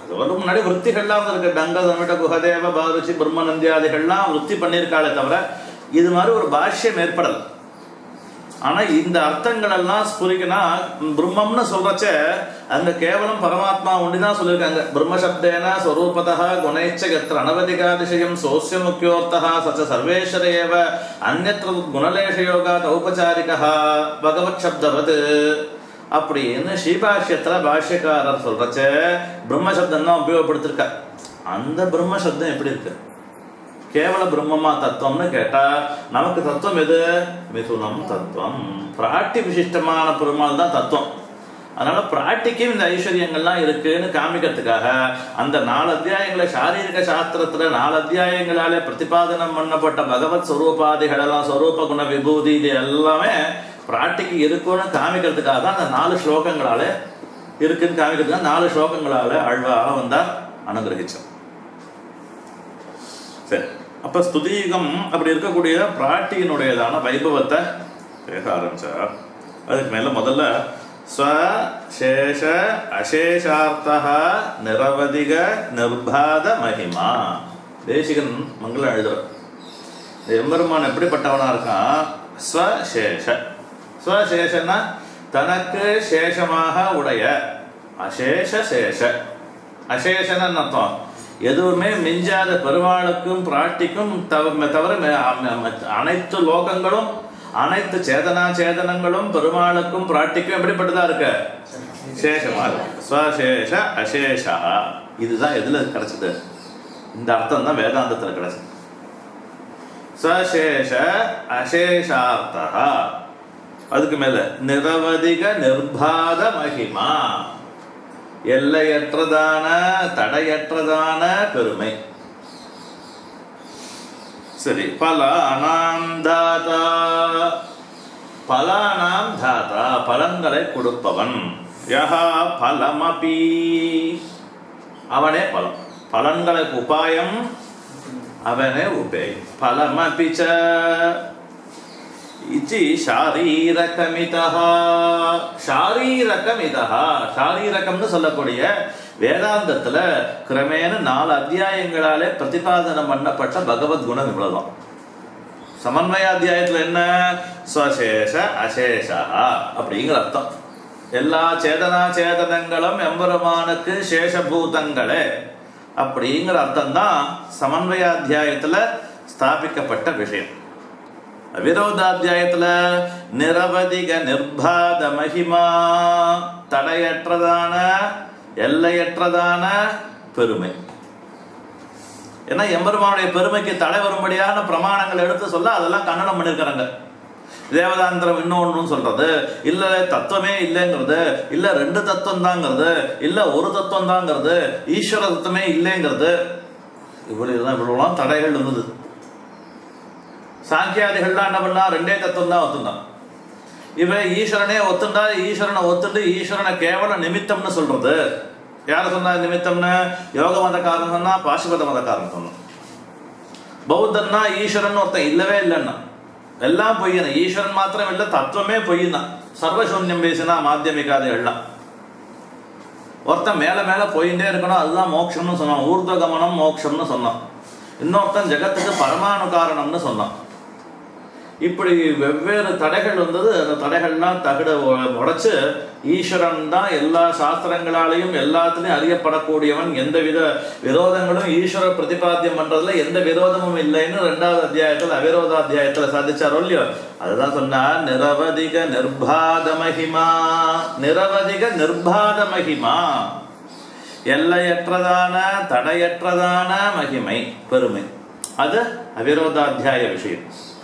அது ஒரு முன்னாடி விற்த்திகள்லாம் இருக்கு கங்க தமிழ குஹதேவ பாருச்சி பிரம்மநந்தியாதிகள்லாம் விற்பி பண்ணியிருக்காளே தவிர இது மாதிரி ஒரு பாஷ்யம் ஏற்படலை ஆனா இந்த அர்த்தங்கள் எல்லாம் ஸ்புரிக்கனா பிரம்மம்னு சொல்றச்ச அங்க கேவலம் பரமாத்மா ஒண்டிதான் சொல்லியிருக்காங்க பிரம்மசப்தேன ஸ்வரூபதா குணைச்ச எத்திர அனவதிகாதிசயம் சோசிய முக்கியோர்த்தா சச்ச சர்வேஸ்வர ஏவ அந்நத்திர குணலேஷயோகாத் ஔபச்சாரிகா பகவத் சப்தவத் அப்படின்னு ஸ்ரீபாஷ்யத்துல பாஷ்யக்காரர் சொல்றச்ச பிரம்மசப்தம் தான் உபயோகப்படுத்திருக்க அந்த பிரம்மசப்தம் எப்படி இருக்கு கேவல பிரம்மமா தத்துவம்னு கேட்டா நமக்கு தத்துவம் எது மிதுனம் தத்துவம் பிராட்டி விசிஷ்டமான பெருமாள் தான் தத்துவம் அதனால பிராட்டிக்கும் இந்த ஐஸ்வர்யங்கள்லாம் இருக்குன்னு காமிக்கிறதுக்காக அந்த நாலு அத்தியாயங்களை சாரீரிக சாஸ்திரத்துல நாலு அத்தியாயங்களால பிரதிபாதனம் பண்ணப்பட்ட பகவத் ஸ்வரூபாதிகள் எல்லாம் ஸ்வரூப குண விபூதி இது எல்லாமே பிராட்டிக்கு இருக்குன்னு காமிக்கிறதுக்காக தான் அந்த நாலு ஸ்லோகங்களால இருக்குன்னு காமிக்கிறதுக்காக நாலு ஸ்லோகங்களால அழ்வாக வந்தார் அனுகிரகிச்சோம் சரி அப்ப ஸ்துதீகம் அப்படி இருக்கக்கூடிய பிராட்டியினுடையதான வைபவத்தை பேச ஆரம்பிச்சார் அதுக்கு மேல முதல்ல ஸ்வ சேஷ அசேஷார்த்தா நிரவதிக நிர்பாத மகிமா தேசிகன் மங்களம் எழுதுற இந்த எம்பெருமான் எப்படிப்பட்டவனா இருக்கான் ஸ்வசேஷ ஸ்வசேஷன்னா தனக்கு சேஷமாக உடைய அசேஷ சேஷ அசேஷன்னு அர்த்தம் எதுவுமே மிஞ்சாத பெருமாளுக்கும் பிராட்டிக்கும் தவ- தவிர மே- அ- ம- அனைத்து லோகங்களும் அனைத்து சேதனா சேதனங்களும் பெருமாளுக்கும் பிராட்டிக்கும் எப்படிப்பட்டதா இருக்கு சேஷமா இருக்கு ஸ்வசேஷ அசேஷா இதுதான் எதுல கிடைச்சது இந்த அர்த்தம் தான் வேதாந்தத்துல கிடைச்சது சசேஷ அசேஷார்த்தா அதுக்கு மேல நிரவதிக நிர்பாத மகிமா எல்லையற்றதான தடையற்றதான பெருமை சரி பல அனாந்தாதா பலானாம் தாதா பலன்களை கொடுப்பவன் யஹா பலமபி அவனே பலம் பலன்களுக்கு உபாயம் அவனே உபேய் பலமபி ச இச்சி ஷாரீரகமிதா ஷாரீரகமிதா ஷாரீரகம்னு சொல்லக்கூடிய வேதாந்தத்துல கிரமேண நாலு அத்தியாயங்களாலே பிரதிபாதனம் பண்ணப்பட்ட பகவத் குணம் இவ்வளவுதான் சமன்வயாத்தியாயத்துல என்ன ஸ்வசேஷ அசேஷா அப்படிங்கிற அர்த்தம் எல்லா சேதனா சேதனங்களும் எம்பெருமானுக்கு சேஷபூதங்களே அப்படிங்கிற அர்த்தம் தான் சமன்வயாத்தியாயத்துல ஸ்தாபிக்கப்பட்ட விஷயம் விரோதாத்தியாயத்துல நிரவதிக நிர்பாத மகிமா தடையற்றதான எல்லையற்றதான பெருமை ஏன்னா எம்பெருமானுடைய பெருமைக்கு தடை வரும்படியான பிரமாணங்கள் எடுத்து சொல்ல அதெல்லாம் கண்டனம் பண்ணியிருக்கிறாங்க தேவதாந்திரம் இன்னொன்னு சொல்றது இல்ல தத்துவமே இல்லைங்கிறது இல்ல ரெண்டு தத்துவம் தாங்கிறது இல்ல ஒரு தத்துவம் தாங்கிறது ஈஸ்வர தத்துவமே இல்லைங்கிறது இவ்வளவு தான் இவ்வளவுலாம் தடைகள் இருந்தது சாங்கியாதிகள்லாம் என்ன பண்ணா ரெண்டே தத்துவம் தான் ஒத்துந்தான் இவன் ஈஸ்வரனே ஒத்துண்டா ஈஸ்வரனை ஒத்துண்டு ஈஸ்வரனை கேவல நிமித்தம்னு சொல்றது யார சொன்னா நிமித்தம்னு யோக மதக்காரன் சொன்னா பாசுபத மதக்காரன் சொன்னான் பௌத்தன்னா ஈஸ்வரன் ஒருத்தன் இல்லவே இல்லைன்னா எல்லாம் பொய்யன ஈஸ்வரன் மாத்திரம் இல்ல தத்துவமே பொய்யுதான் சர்வசூன்யம் பேசினா மாத்தியமிகாது எல்லாம் ஒருத்தன் மேல மேல போயிட்டே இருக்கணும் அதுதான் மோட்சம்னு சொன்னான் ஊர்த கமனம் மோட்சம்னு சொன்னான் இன்னொருத்தன் ஜெகத்துக்கு பரமாணு காரணம்னு சொன்னான் இப்படி வெவ்வேறு தடைகள் வந்தது அந்த தடைகள்லாம் தகட உ- உடைச்சு ஈஸ்வரன் தான் எல்லா சாஸ்திரங்களாலையும் எல்லாத்துலயும் அறியப்படக்கூடியவன் எந்த வித விரோதங்களும் ஈஸ்வர பிரதிபாத்தியம் பண்றதுல எந்த விரோதமும் இல்லைன்னு ரெண்டாவது அத்தியாயத்துல அவிரோத அத்தியாயத்துல சாதிச்சாரோ இல்லையோ அதுதான் சொன்னார் நிரவதிக நிர்பாத மகிமா நிரவதிக நிர்பாத மகிமா எல்லையற்றதான தடையற்றதான மகிமை பெருமை அது அவிரோதாத்தியாய விஷயம்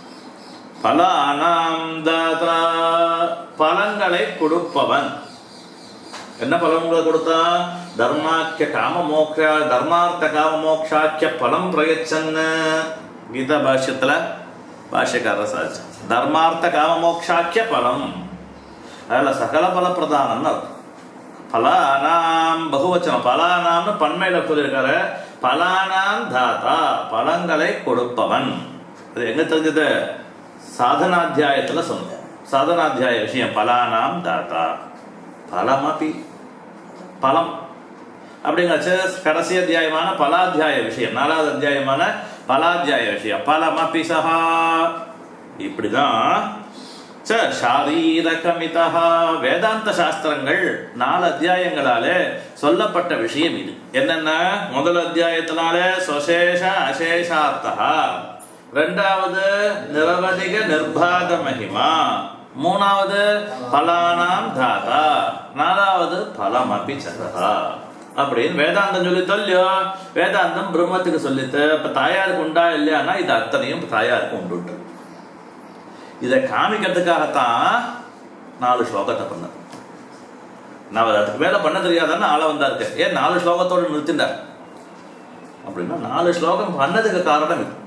பலானாம் தாதா பலன்களை கொடுப்பவன் என்ன பலன்களை கொடுத்தா தர்மாக்கிய காம மோக்ஷ தர்மார்த்த காம மோக்ஷாக்கிய பலம் பிரயச்சன்னு கீதா பாஷ்யத்துல பாஷ்யக்கார சாட்சி தர்மார்த்த காம மோக்ஷாக்கிய பலம் அதில் சகல பல பிரதானம்னு அர்த்தம் பலானாம் பகுவச்சனம் பலானாம்னு பன்மையில சொல்லியிருக்காரு பலானாம் தாத்தா பலங்களை கொடுப்பவன் அது எங்க தெரிஞ்சது சாதனாத்தியாயத்துல சொன்னோம் சாதனாத்தியாய விஷயம் பலானாம் தாத்தா பலமபி பலம் அப்படிங்கிறச்சு கடைசி அத்தியாயமான பலாத்தியாய விஷயம் நாலாவது அத்தியாயமான பலாத்தியாய விஷயம் பலமபி சஹா இப்படிதான் ச சாரீரகமிதா வேதாந்த சாஸ்திரங்கள் நாலு அத்தியாயங்களாலே சொல்லப்பட்ட விஷயம் இது என்னென்ன முதல் அத்தியாயத்தினால சுசேஷ அசேஷார்த்தா ரெண்டாவது நிரவதிக நிர்பாத மகிமா மூணாவது பலானாம் தாதா நாலாவது பலமபி சதா அப்படின்னு வேதாந்தம் சொல்லி சொல்லியோ வேதாந்தம் பிரம்மத்துக்கு சொல்லித்து இப்ப தாயாருக்கு உண்டா இல்லையானா இது அத்தனையும் தாயாருக்கு உண்டு இதை காமிக்கிறதுக்காகத்தான் நாலு ஸ்லோகத்தை பண்ண நான் அதுக்கு மேல பண்ண தெரியாதான்னு ஆள வந்தா இருக்கு ஏன் நாலு ஸ்லோகத்தோட நிறுத்திண்டார் அப்படின்னா நாலு ஸ்லோகம் பண்ணதுக்கு காரணம் இது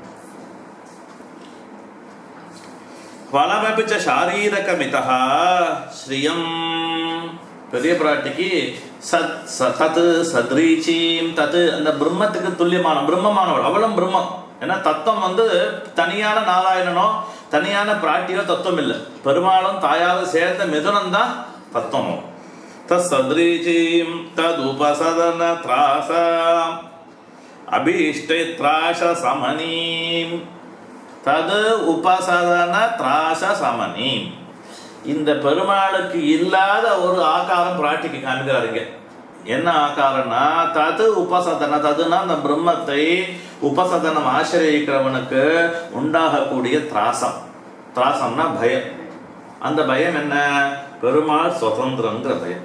பலமபிச்ச சாரீரகமிதா ஸ்ரீயம் பெரிய பிராட்டிக்கு சத் ச- தத் சத்ரீச்சீம் தத் அந்த பிரம்மத்துக்கு துல்லியமான பிரம்மமானவள் அவளும் பிரம்மம் ஏன்னா தத்துவம் வந்து தனியான நாராயணனோ தனியான பிராட்டியோ தத்துவம் இல்லை பெருமாளும் தாயாரும் சேர்ந்த மிதுனம் தான் தத்துவம் தத் சத்ரீச்சீம் தத் உபசதன திராச அபீஷ்டை திராச சமனீம் தது உபசதன திராச சமனி இந்த பெருமாளுக்கு இல்லாத ஒரு ஆகாரம் பிராட்டிக்கு காண்கிறாருங்க என்ன ஆகாரம்னா தது உபசதன ததுனா அந்த பிரம்மத்தை உபசதனம் ஆசிரியக்கிறவனுக்கு உண்டாகக்கூடிய திராசம் திராசம்னா பயம் அந்த பயம் என்ன பெருமாள் சுதந்திரங்கிற பயம்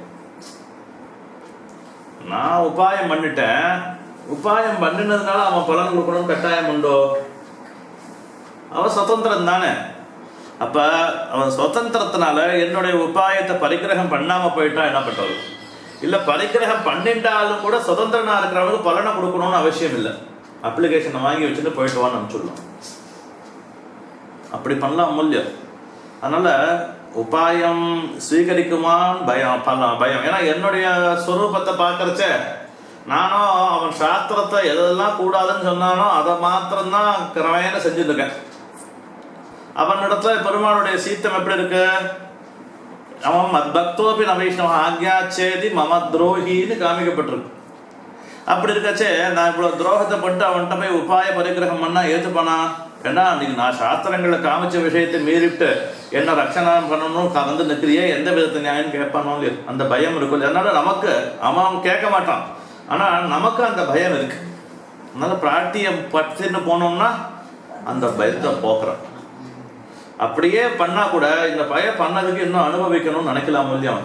நான் உபாயம் பண்ணிட்டேன் உபாயம் பண்ணினதுனால அவன் பலன் கொடுக்கணும் கட்டாயம் உண்டோ அவன் சுதந்திரம் தானே அப்ப அவன் சுதந்திரத்தினால என்னுடைய உபாயத்தை பரிகிரகம் பண்ணாம போயிட்டா என்ன பண்றது இல்ல பரிகிரகம் பண்ணிட்டாலும் கூட சுதந்திரனா இருக்கிறவனுக்கு பலனை கொடுக்கணும்னு அவசியம் இல்லை அப்ளிகேஷனை வாங்கி வச்சுட்டு போயிட்டு வான்னு அனுப்பிச்சுடலாம் அப்படி பண்ணலாம் மூல்யம் அதனால உபாயம் ஸ்வீகரிக்குமான் பயம் பல- பயம் ஏன்னா என்னுடைய ஸ்வரூபத்தை பார்க்கறச்ச நானும் அவன் சாஸ்திரத்தை எதெல்லாம் கூடாதுன்னு சொன்னானோ அதை மாத்திரம்தான் கிரமேண செஞ்சுட்டு இருக்கேன் அவனிடத்துல பெருமாளுடைய சீத்தம் எப்படி இருக்கு அவன் மத்பக்தோபி நவைஷ்ணவ ஆக்யாச்சேதி மம துரோகின்னு காமிக்கப்பட்டிருக்கு அப்படி இருக்கச்சே நான் இவ்வளவு துரோகத்தை பண்ணிட்டு அவன்கிட்ட போய் உபாய பரிகிரகம் பண்ணா ஏத்துப்பானா ஏன்னா அன்னைக்கு நான் சாஸ்திரங்களை காமிச்ச விஷயத்தை மீறிட்டு என்ன ரட்சணம் பண்ணணும் கலந்து நிற்கிறியே எந்த விதத்தை நியாயம் கேட்பானோ இல்லையோ அந்த பயம் இருக்கும் இல்லையா? அதனால நமக்கு அவன் கேட்க மாட்டான் ஆனா நமக்கு அந்த பயம் இருக்கு அதனால பிராட்டியம் பற்றின்னு போனோம்னா அந்த பயத்தை போக்குறோம் அப்படியே பண்ணா கூட இந்த பயம் பண்ணதுக்கு இன்னும் அனுபவிக்கணும்னு நினைக்கலாம் இல்லையா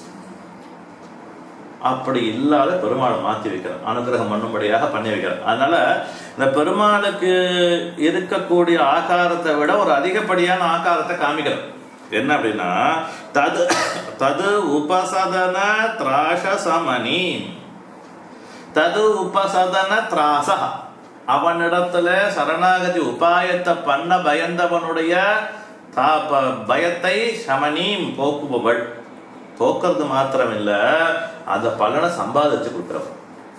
அப்படி இல்லாத பெருமாளை மாத்தி வைக்கிறார் அனுகிரகம் பண்ணும்படியாக பண்ணி வைக்கிறார் அதனால இந்த பெருமாளுக்கு இருக்கக்கூடிய ஆகாரத்தை விட ஒரு அதிகப்படியான ஆகாரத்தை காமிக்கிறார் என்ன அப்படின்னா தது தது உபசதன திராச சமனி தது உபசதன திராச அவனிடத்துல சரணாகதி உபாயத்தை பண்ண பயந்தவனுடைய தா- ப- பயத்தை சமனீம் போக்குபவள் போக்குறது மாத்திரம் இல்ல அந்த பலனை சம்பாதிச்சு கொடுக்கிறவன்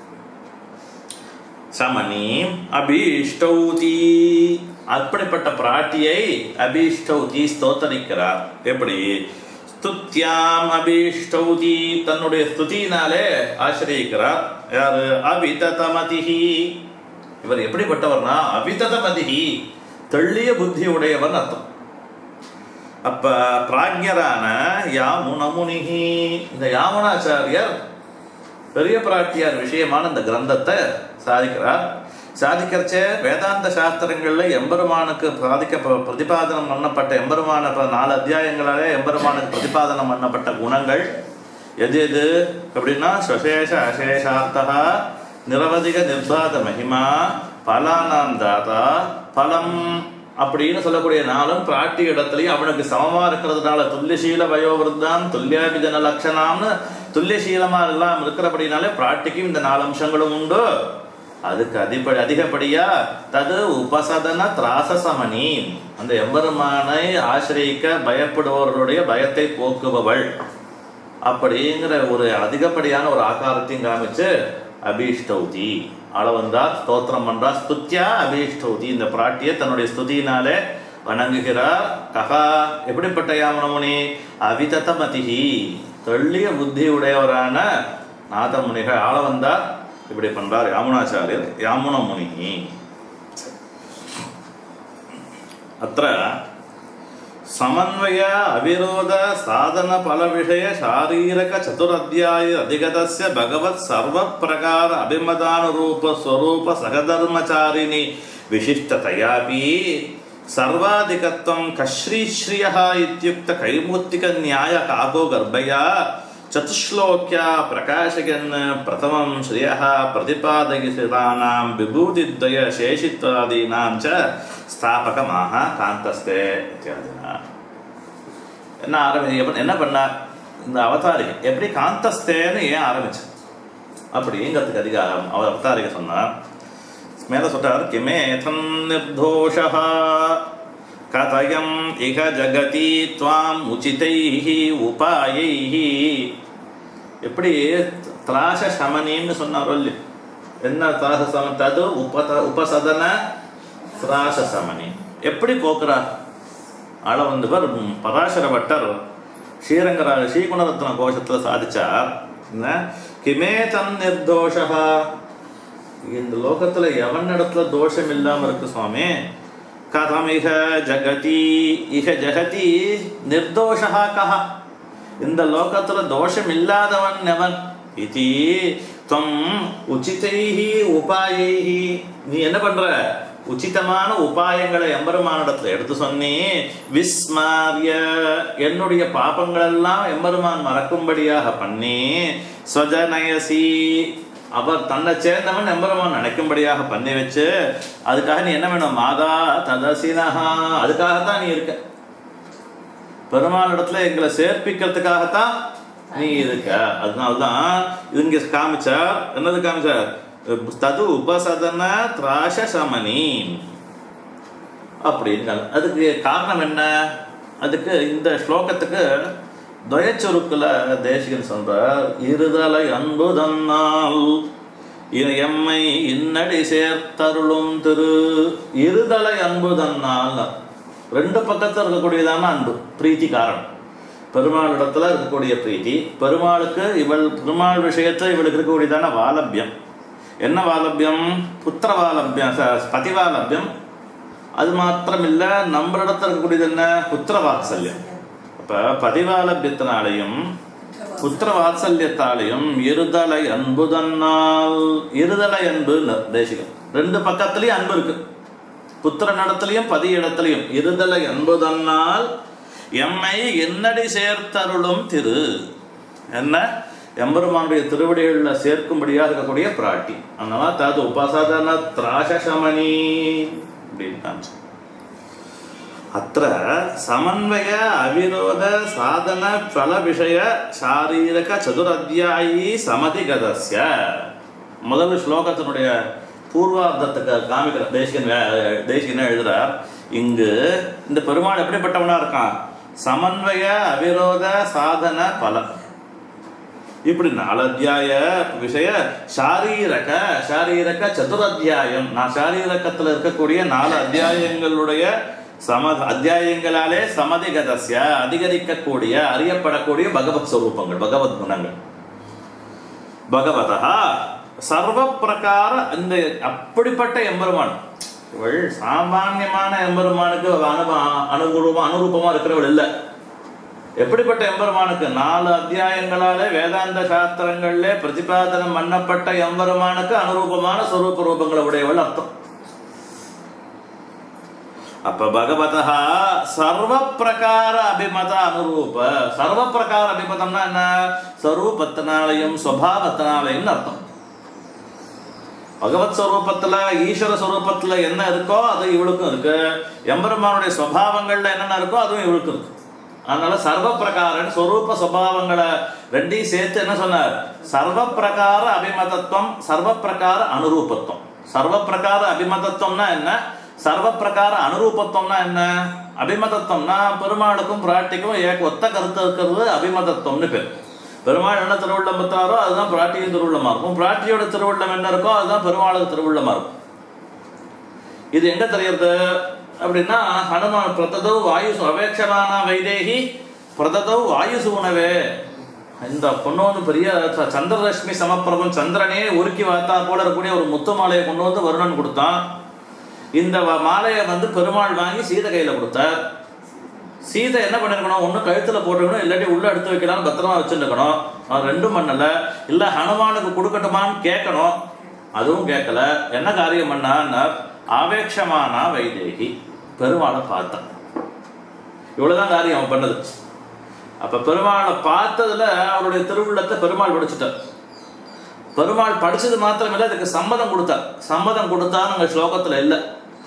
சமனீம் அபீஷ்டௌதி அப்படிப்பட்ட பிராட்டியை அபீஷ்டௌதி ஸ்தோத்தரிக்கிறார் எப்படி ஸ்துத்யாம் அபீஷ்டௌதி தன்னுடைய ஸ்துதியினாலே ஆசிரியக்கிறார் யாரு அவிததமதிஹி இவர் எப்படிப்பட்டவர்னா அவிததமதிஹி தெள்ளிய புத்தி உடையவன் அர்த்தம் அப்ப பிராஜ்யரான யாமுனமுனிஹி இந்த யாமுனாச்சாரியர் பெரிய பிராட்டியார் விஷயமான இந்த கிரந்தத்தை சாதிக்கிறார் சாதிக்கிறச்சே வேதாந்த சாஸ்திரங்கள்ல எம்பெருமானுக்கு சாதிக்க பிரதிபாதனம் பண்ணப்பட்ட எம்பெருமான இப்ப நாலு அத்தியாயங்களாலே எம்பெருமானுக்கு பிரதிபாதனம் பண்ணப்பட்ட குணங்கள் எது எது அப்படின்னா சுசேஷ அசேஷார்த்தா நிரவதிக நிர்பாத மகிமா பலானாம் தாதா பலம் அப்படின்னு சொல்லக்கூடிய நாளும் பிராட்டி இடத்துலயும் அவனுக்கு சமமா இருக்கிறதுனால துல்லியசீல வயோவிருத்தான் துல்லியாபிஜன லட்சணாம்னு துல்லியசீலமா எல்லாம் இருக்கிறபடினாலே பிராட்டிக்கும் இந்த நாலு அம்சங்களும் உண்டு அதுக்கு அதிபடி அதிகப்படியா தது உபசதன திராசசமணி அந்த எம்பெருமானை ஆசிரியக்க பயப்படுபவர்களுடைய பயத்தை போக்குபவள் அப்படிங்கிற ஒரு அதிகப்படியான ஒரு ஆகாரத்தையும் காமிச்சு அபீஷ்டௌதி அளவந்தா ஸ்தோத்திரம் பண்றா ஸ்துத்யா அபீஷ்டௌதி இந்த பிராட்டியை தன்னுடைய ஸ்துதியினாலே வணங்குகிறார் ககா எப்படிப்பட்ட யாமனமுனி அவிததமதிஹி தெள்ளிய புத்தி உடையவரான நாதமுனிகள் ஆள வந்தார் இப்படி பண்றார் யாமுனாச்சாரியர் யாமுன முனி அത്ര ಸಮನ್ವಯ ಅವಿರೋಧ ಸಾಧನ ಫಲ ವಿಷಯ ಶಾರೀರಕ ಚತುರಧ್ಯಾಯ ಅಧಿಗತಸ್ಯ ಭಗವತ್ ಸರ್ವ ಪ್ರಕಾರ ಅಭಿಮತಾನುರೂಪ ಸ್ವರೂಪ ಸಹಧರ್ಮಚಾರಿಣಿ ವಿಶಿಷ್ಟತಯಾಪಿ ಸರ್ವಾಧಿಕತ್ವಂ ಕಶ್ರೀಶ್ರಿಯ ಇತ್ಯುಕ್ತ ಕೈಮೂರ್ತಿಕ ನ್ಯಾಯ ಕಾಕೋ ಗರ್ಭಯ ಚತುಶ್ಲೋಕ್ಯ ಪ್ರಕಾಶಕನ್ ಪ್ರಥಮಂ ಶ್ರಿಯ ಪ್ರತಿಪಾದಯಿಸಿತಾನಾಂ ವಿಭೂತಿದ್ವಯ ಶೇಷಿತ್ವಾದೀನಾಂ ಚ ஸ்தாபகமாக காந்தஸ்தே இத்தியாதினா என்ன ஆரம்பி எப்ப- என்ன பண்ணார் இந்த அவதாரிகை எப்படி காந்தஸ்தேன்னு ஏன் ஆரம்பிச்சு அப்படிங்கிறதுக்கு அதிகாரம் அவர் அவதாரிகை சொன்னார் மேல சொல்றார் கிமேதம் நிர்தோஷா கதயம் இக ஜகதி துவாம் உச்சிதைஹி உபாயைஹி எப்படி திராச சமனின்னு சொன்னாரோ இல்லையோ என்ன திராச சமன் தது உபத உபசதன திராச சமனி எப்படி போக்குறார் ஆள வந்தவர் ம், பராசர பட்டர் ஸ்ரீரங்கரா ஸ்ரீகுணரத்ன கோஷத்தில் சாதிச்சார் என்ன கிமே தன் நிர்தோஷா இந்த லோகத்துல எவன் இடத்துல தோஷம் இல்லாம இருக்கு சுவாமி கதம் இக ஜகதி இக ஜகதி நிர்தோஷா கஹ இந்த லோகத்துல தோஷம் இல்லாதவன் எவன் இதி துவம் உச்சிதைஹி உபாயைஹி நீ என்ன பண்ற உச்சிதமான உபாயங்களை எம்பெருமானிடத்துல எடுத்து சொன்னி விஸ்மாரிய என்னுடைய பாபங்கள் எல்லாம் எம்பெருமான் மறக்கும்படியாக பண்ணி ஸ்வஜனயசி அவர் தன்னை சேர்ந்தவன் எம்பெருமான் நினைக்கும்படியாக பண்ணி வச்சு அதுக்காக நீ என்ன வேணும் மாதா ததசினஹா அதுக்காகத்தான் நீ இருக்க பெருமாள் இடத்துல எங்களை சேர்ப்பிக்கிறதுக்காகத்தான் நீ இருக்க அதனால்தான் இது இங்க காமிச்சார் என்னது காமிச்சார் தது உபசதன திராச சமனி அப்படின்னு அதுக்கு காரணம் என்ன அதுக்கு இந்த ஸ்லோகத்துக்கு துவயச்சுருக்குல தேசிகன் சொல்றார் இருதலை அன்பு தன்னால் இ- எம்மை இன்னடி சேர்த்தருளும் திரு இருதலை அன்பு தன்னால் ரெண்டு பக்கத்துல இருக்கக்கூடியதான அன்பு பிரீத்தி காரணம் பெருமாள் இடத்துல இருக்கக்கூடிய பிரீத்தி பெருமாளுக்கு இவள் பெருமாள் விஷயத்துல இவளுக்கு இருக்கக்கூடியதான வாலபியம் என்ன வாலபியம் புத்திர வாலபியம் ச- பதி வாலபியம் அது மாத்திரம் இல்ல நம்மளிடத்துல இருக்கக்கூடியது என்ன புத்திர வாத்சல்யம் அப்ப பதிவாலபியத்தினாலையும் புத்திர வாத்சல்யத்தாலையும் இருதலை அன்பு தன்னால் இருதலை அன்பு தேசிகம் ரெண்டு பக்கத்துலயும் அன்பு இருக்கு புத்திர இடத்துலயும் பதி இடத்துலயும் இருதலை அன்பு தன்னால் எம்மை என்னடி சேர்த்தருளும் திரு என்ன எம்பெருமானுடைய திருவடிகள்ல சேர்க்கும்படியா இருக்கக்கூடிய பிராட்டி அதனால தாது உபசாதன திராசமணி அப்படின்னு காமிச்சு அத்த சமன்வய அவிரோத சாதன பல விஷய சாரீரக சதுரத்தியாயி சமதிகதஸ்ய முதல் ஸ்லோகத்தினுடைய பூர்வார்த்தத்துக்கு காமிக்கிற தேசிகன் வே- தேசிகன் எழுதுறார் இங்கு இந்த பெருமாள் எப்படிப்பட்டவனா இருக்கான் சமன்வய அவிரோத சாதன பல இப்படி நாலு அத்தியாய விஷய சாரீரக சாரீரக சதுரத்தியாயம் நான் சாரீரகத்துல இருக்கக்கூடிய நாலு அத்தியாயங்களுடைய சம அத்தியாயங்களாலே சமதிகதஸ்ய அதிகரிக்கக்கூடிய அறியப்படக்கூடிய பகவத் ஸ்வரூபங்கள் பகவத் குணங்கள் பகவதா சர்வ பிரகார இந்த அப்படிப்பட்ட எம்பெருமான் இவள் சாமான்யமான எம்பெருமானுக்கு அனுப அனுகுரூபமா அனுரூபமா இருக்கிறவள் இல்லை எப்படிப்பட்ட எம்பெருமானுக்கு நாலு அத்தியாயங்களாலே வேதாந்த சாஸ்திரங்களிலே பிரதிபாதனம் பண்ணப்பட்ட எம்பெருமானுக்கு அனுரூபமான ஸ்வரூப ரூபங்களை உடையவள் அர்த்தம் அப்ப பகவதா சர்வ பிரகார அபிமத அனுரூப சர்வ பிரகார அபிமதம்னா என்ன ஸ்வரூபத்தினாலையும் சுவாவத்தினாலையும் அர்த்தம் பகவத் ஸ்வரூபத்துல ஈஸ்வர ஸ்வரூபத்துல என்ன இருக்கோ அது இவளுக்கும் இருக்கு எம்பெருமானுடைய சுவாவங்கள்ல என்னென்ன இருக்கோ அதுவும் இவளுக்கும் இருக்கு அதனால சர்வ பிரகாரன் ஸ்வரூப சுபாவங்களை ரெண்டையும் சேர்த்து என்ன சொன்னார் சர்வ பிரகார அபிமதத்துவம் சர்வ பிரகார அனுரூபத்துவம் சர்வ பிரகார அபிமதத்துவம்னா என்ன சர்வ பிரகார அனுரூபத்துவம்னா என்ன அபிமதத்துவம்னா பெருமாளுக்கும் பிராட்டிக்கும் ஏக ஒத்த கருத்து இருக்கிறது அபிமதத்துவம்னு பேர் பெருமாள் என்ன திருவுள்ளம் பத்தாரோ அதுதான் பிராட்டியும் திருவுள்ளமா இருக்கும் பிராட்டியோட திருவுள்ளம் என்ன இருக்கோ அதுதான் பெருமாளுக்கு திருவுள்ளமா இருக்கும் இது எங்க தெரியறது அப்படின்னா ஹனுமான் பிரததோ வாயு அபேட்சமான வைதேகி பிரததோ வாயு சூனவே இந்த கொண்டு வந்து பெரிய ச- சந்திரலட்சுமி சமப்பிரபம் சந்திரனே உருக்கி வாத்தா போல இருக்கக்கூடிய ஒரு முத்து மாலையை கொண்டு வந்து வருணன் கொடுத்தான் இந்த வ- மாலையை வந்து பெருமாள் வாங்கி சீதை கையில கொடுத்தார் சீதை என்ன பண்ணிருக்கணும் ஒண்ணு கழுத்துல போட்டுக்கணும் இல்லாட்டி உள்ள எடுத்து வைக்கலாம்னு பத்திரமா வச்சுருக்கணும் அவன் ரெண்டும் பண்ணல இல்ல ஹனுமானுக்கு கொடுக்கட்டுமான்னு கேட்கணும் அதுவும் கேட்கல என்ன காரியம் பண்ணான்னா ஆவேட்சமானா வைதேகி பெருமாளை பார்த்தான் இவ்வளவுதான் காரியம் அவன் பண்ணது அப்ப பெருமாளை பார்த்ததுல அவருடைய திருவுள்ளத்தை பெருமாள் படிச்சுட்டார் பெருமாள் படிச்சது மாத்திரமில்ல அதுக்கு சம்மதம் கொடுத்தார் சம்மதம் கொடுத்தான்னு உங்க ஸ்லோகத்துல இல்லை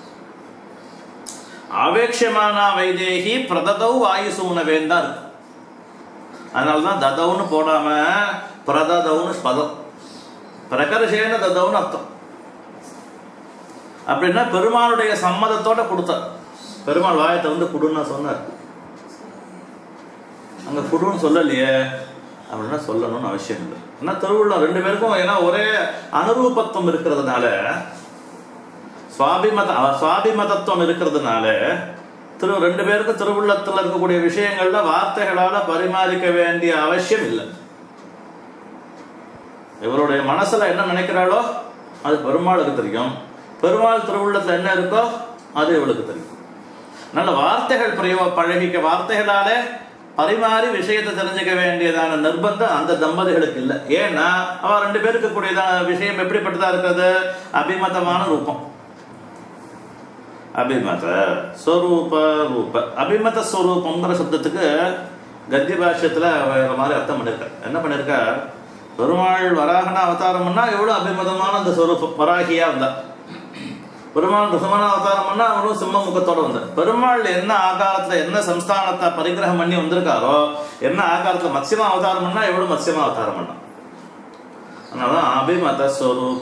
ஆவேட்சமானா வைதேகி பிரததௌ வாயுசூனவேன் தான் இருக்கு அதனாலதான் ததவுன்னு போடாம பிரததவுன்னு பதம் பிரகர்ஷேன ததவுன்னு அர்த்தம் அப்படின்னா பெருமாளுடைய சம்மதத்தோட கொடுத்தார் பெருமாள் வாயத்தை வந்து குடுன்னா சொன்னார் அங்க குடுன்னு சொல்லலையே அப்படின்னா சொல்லணும்னு அவசியம் இல்லை ஏன்னா திருவுள்ளம் ரெண்டு பேருக்கும் ஏன்னா ஒரே அனுரூபத்துவம் இருக்கிறதுனால சுவாபிமத அவ- சுவாபிமதத்துவம் இருக்கிறதுனால திரு ரெண்டு பேருக்கும் திருவுள்ளத்தில் இருக்கக்கூடிய விஷயங்கள்ல வார்த்தைகளால பரிமாறிக்க வேண்டிய அவசியம் இல்லை இவருடைய மனசுல என்ன நினைக்கிறாளோ அது பெருமாளுக்கு தெரியும் பெருமாள் திருவுள்ளத்துல என்ன இருக்கோ அது இவளுக்கு தெரியும் நல்ல வார்த்தைகள் பிரயோ பழகிக்க வார்த்தைகளாலே பரிமாறி விஷயத்தை தெரிஞ்சுக்க வேண்டியதான நிர்பந்தம் அந்த தம்பதிகளுக்கு இல்லை ஏன்னா அவ ரெண்டு பேருக்கு கூடியதான விஷயம் எப்படிப்பட்டதா இருக்கிறது அபிமதமான ரூபம் அபிமத ஸ்வரூப ரூப அபிமத ஸ்வரூபங்கிற சப்தத்துக்கு கத்திய பாஷ்யத்துல வேற மாதிரி அர்த்தம் பண்ணிருக்க என்ன பண்ணிருக்க பெருமாள் வராகன அவதாரம் பண்ணா எவ்வளவு அபிமதமான அந்த ஸ்வரூபம் வராகியா வந்தா பெருமாள் ரிசமான அவதாரம் பண்ணா அவனும் சிம்ம முகத்தோட வந்தார் பெருமாள் என்ன ஆகாரத்துல என்ன சம்ஸ்தானத்தை பரிகிரகம் பண்ணி வந்திருக்காரோ என்ன ஆகாரத்துல மத்சியமா அவதாரம் பண்ணா எவ்வளவு மத்சியமா அவதாரம் பண்ணா அதனாலதான் அபிமத ஸ்வரூப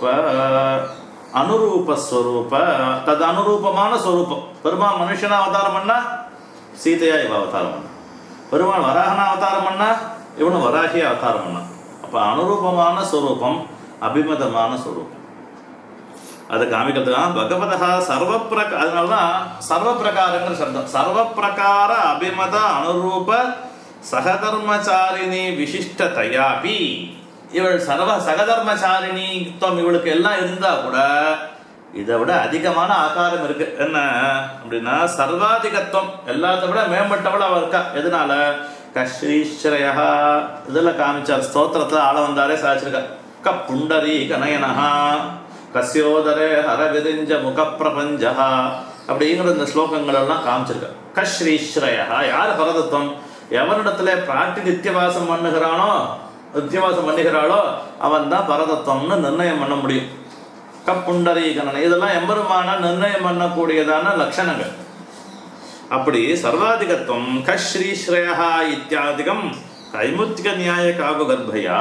அனுரூப ஸ்வரூப தது அனுரூபமான ஸ்வரூபம் பெருமாள் மனுஷனா அவதாரம் பண்ணா சீதையா இவ அவதாரம் பண்ணா பெருமாள் வராகனா அவதாரம் பண்ணா இவனும் வராகியா அவதாரம் பண்ணா அப்ப அனுரூபமான ஸ்வரூபம் அபிமதமான ஸ்வரூபம் அது காமிக்கிறதுக்கா பகவதா சர்வ பிரக அதனாலதான் சர்வ பிரகாரங்கிற சப்தம் சர்வ பிரகார அபிமத அனுரூப சகதர்மச்சாரிணி விசிஷ்டதையாபி இவள் சர்வ சகதர்மச்சாரிணித்துவம் இவளுக்கு எல்லாம் இருந்தா கூட இதை விட அதிகமான ஆகாரம் இருக்கு என்ன அப்படின்னா சர்வாதிகத்துவம் எல்லாத்த விட மேம்பட்டவள் அவ இருக்கா எதனால கஸ்ரீஸ்வரயா இதெல்லாம் காமிச்சார் ஸ்தோத்திரத்துல ஆள வந்தாரே சாச்சிருக்கா க புண்டரி கனயனஹா கஸ்யோதரே ஹரவிரிஞ்ச முக பிரபஞ்சா அப்படிங்கிற இந்த ஸ்லோகங்கள் எல்லாம் காமிச்சிருக்க கஸ்ரீஸ்வரயா யார் பரதத்துவம் எவனிடத்துல பிராட்டி நித்தியவாசம் பண்ணுகிறானோ நித்தியவாசம் பண்ணுகிறாளோ அவன் தான் பரதத்துவம்னு நிர்ணயம் பண்ண முடியும் கப்புண்டரீகணன் இதெல்லாம் எம்பெருமான நிர்ணயம் பண்ணக்கூடியதான லட்சணங்கள் அப்படி சர்வாதிகத்துவம் கஸ்ரீஸ்ரயா இத்தியாதிகம் கைமுத்திக நியாய காகு கர்ப்பயா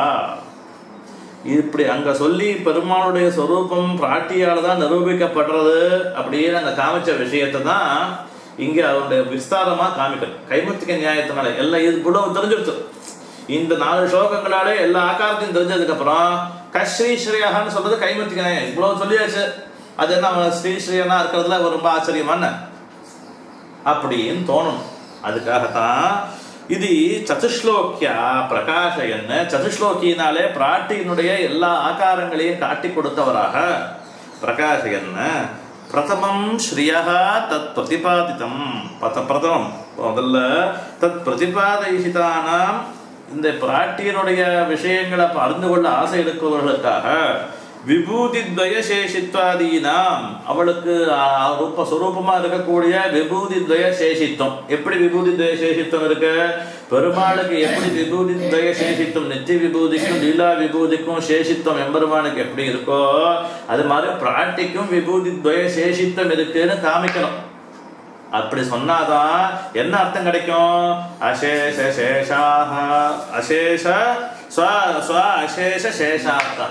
இப்படி அங்க சொல்லி பெருமாளுடைய சொரூபம் பிராட்டியால தான் நிரூபிக்கப்படுறது அப்படின்னு அங்க காமிச்ச விஷயத்தை தான் இங்க அவருடைய விஸ்தாரமா காமிக்கணும் கைமுத்திக நியாயத்தினால எல்லாம் இது இவ்வளவு தெரிஞ்சிருச்சு இந்த நாலு ஸ்லோகங்களாலே எல்லா ஆக்காரத்தையும் தெரிஞ்சதுக்கு அப்புறம் கஸ்ரீஸ்ரீயான்னு சொல்றது கைமுத்திக நியாயம் இவ்வளவு சொல்லியாச்சு அது என்ன அவன் ஸ்ரீஸ்ரீயனா இருக்கிறதுல ஒரு ரொம்ப ஆச்சரியமான அப்படின்னு தோணும் அதுக்காகத்தான் இது சதுஸ்லோக்கியா பிரகாஷயன்னு சதுஸ்லோக்கியினாலே பிராட்டியினுடைய எல்லா ஆகாரங்களையும் காட்டி கொடுத்தவராக பிரகாஷயன்னு பிரதமம் ஸ்ரீயா தத் பிரதிபாதிதம் பத பிரதமம் முதல்ல தத் பிரதிபாதிதானாம் இந்த பிராட்டியனுடைய விஷயங்களை அறிந்து கொள்ள ஆசை எடுப்பவர்களுக்காக விபூதி துவயசேஷித்வாதீனாம் அவளுக்கு ஆ, ரூப சுரூபமா இருக்கக்கூடிய விபூதி துவயசேஷித்வம் எப்படி விபூதி துவயசேஷித்வம் இருக்கு பெருமாளுக்கு எப்படி விபூதி துவயசேஷித்வம் நித்திய விபூதிக்கும் லீலா விபூதிக்கும் சேஷித்வம் எம்பெருமானுக்கு எப்படி இருக்கோ அது மாதிரி பிராட்டிக்கும் விபூதி துவயசேஷித்வம் இருக்குன்னு காமிக்கணும் அப்படி சொன்னாதான் என்ன அர்த்தம் கிடைக்கும் அசேஷ சேஷாக அசேஷ ஸ்வ ஸ்வ அசேஷ சேஷார்த்தா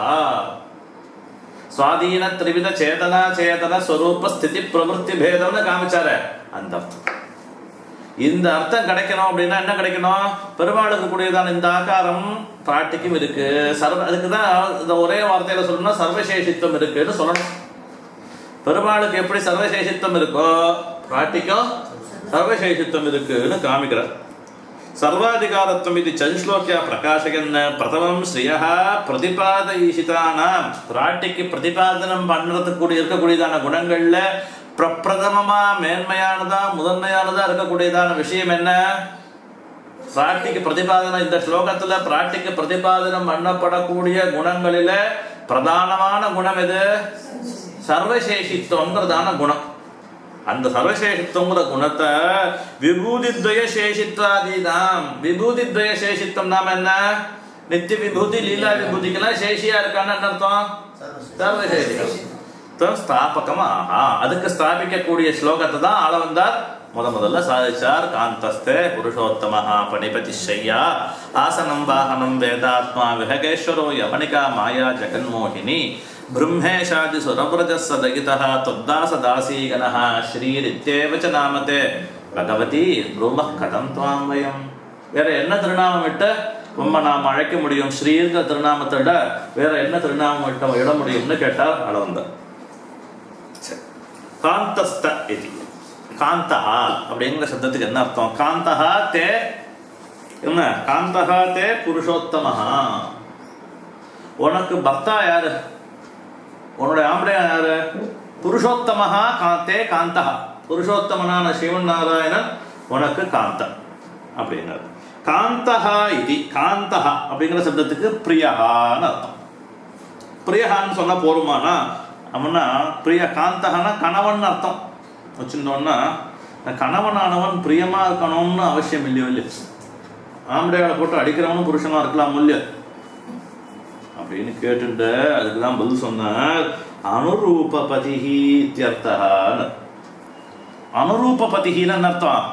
சுவாதீன திரிவித சேதனா சேதன ஸ்வரூப ஸ்திதி பிரவருத்தி பேதம்னு காமிச்சாரு அந்த அர்த்தம் இந்த அர்த்தம் கிடைக்கணும் அப்படின்னா என்ன கிடைக்கணும் பெருமாளுக்கு கூடியதான இந்த ஆகாரம் பிராட்டிக்கும் இருக்கு சர்வ அதுக்கு தான் இந்த ஒரே வார்த்தையில சொல்லணும்னா சர்வசேஷித்துவம் இருக்குன்னு சொல்லணும் பெருமாளுக்கு எப்படி சர்வசேஷித்துவம் இருக்கோ பிராட்டிக்கும் சர்வசேஷித்துவம் இருக்குன்னு காமிக்கிறார் ಸರ್ವಾಧಿಕಾರತ್ವಂ ಇದು ಚಂಶ್ಲೋಕ್ಯ ಪ್ರಕಾಶಕನ್ನ ಪ್ರಥಮಂ ஸ்ரீயः பிரதிபாதயிஷிதானாம் பிராட்டிக்கு பிரதிபாதனம் பண்ணுறதுக்கு இருக்கக்கூடியதான குணங்கள்ல பிரப்பிரதமமா மேன்மையானதா முதன்மையானதா இருக்கக்கூடியதான விஷயம் என்ன பிராட்டிக்கு பிரதிபாதனம் இந்த ஸ்லோகத்துல பிராட்டிக்கு பிரதிபாதனம் பண்ணப்படக்கூடிய குணங்களில பிரதானமான குணம் எது சர்வசேஷித்துவங்கிறதான குணம் அந்த சர்வசேஷித்துவங்கிற குணத்தை விபூதித்வய சேஷித்வாதீதாம் விபூதித்வய சேஷித்துவம் நாம என்ன நித்திய விபூதி லீலா விபூதிக்கெல்லாம் சேஷியா இருக்கான்னு என்ன அர்த்தம் சர்வசேஷிகம் ஸ்தாபகம் ஆஹா அதுக்கு ஸ்தாபிக்கக்கூடிய ஸ்லோகத்தை தான் ஆள வந்தார் முத முதல்ல சாதிச்சார் காந்தஸ்தே புருஷோத்தம பணிபதி ஷையா ஆசனம் வாகனம் வேதாத்மா விஹகேஸ்வரோ யவனிகா மாயா ஜெகன்மோகினி ब्रह्मेशादि सुरव्रजः सदगितः त्वद्दासदासीगणः श्रीरित्येव च नामते பகவதி ப்ரூம கதம் துவாம் வயம் வேற என்ன திருநாமம் விட்டு உம்மை நாம் அழைக்க முடியும் ஸ்ரீர்க திருநாமத்தை விட வேற என்ன திருநாமம் விட்டு இட முடியும்னு கேட்டால் அட வந்தார் காந்தஸ்த இது காந்தஹா அப்படிங்கிற சப்தத்துக்கு என்ன அர்த்தம் காந்தஹா தே என்ன காந்தஹா தே புருஷோத்தமஹா உனக்கு பக்தா யாரு உன்னுடைய ஆம்படையா யாரு புருஷோத்தமஹா காந்தே காந்தஹா புருஷோத்தமனான சிவன் நாராயணன் உனக்கு காந்தன் அப்படிங்கிறது காந்தஹா இது காந்தஹா அப்படிங்கிற சப்தத்துக்கு பிரியஹான்னு அர்த்தம் பிரியஹான்னு சொன்னா போருமானா அவனா பிரிய காந்தகனா கணவன் அர்த்தம் வச்சிருந்தோம்னா கணவனானவன் பிரியமா இருக்கணும்னு அவசியம் இல்லையோ இல்லையோ ஆம்படையாளை போட்டு அடிக்கிறவனும் புருஷனா இருக்கலாம் இல்லையா அப்படின்னு கேட்டுட்டு அதுக்கு தான் பதில் சொன்னார் அனுரூப பதிஹி இத்தியர்த்தகான்னு அனுரூப பதிஹின்னு அர்த்தம்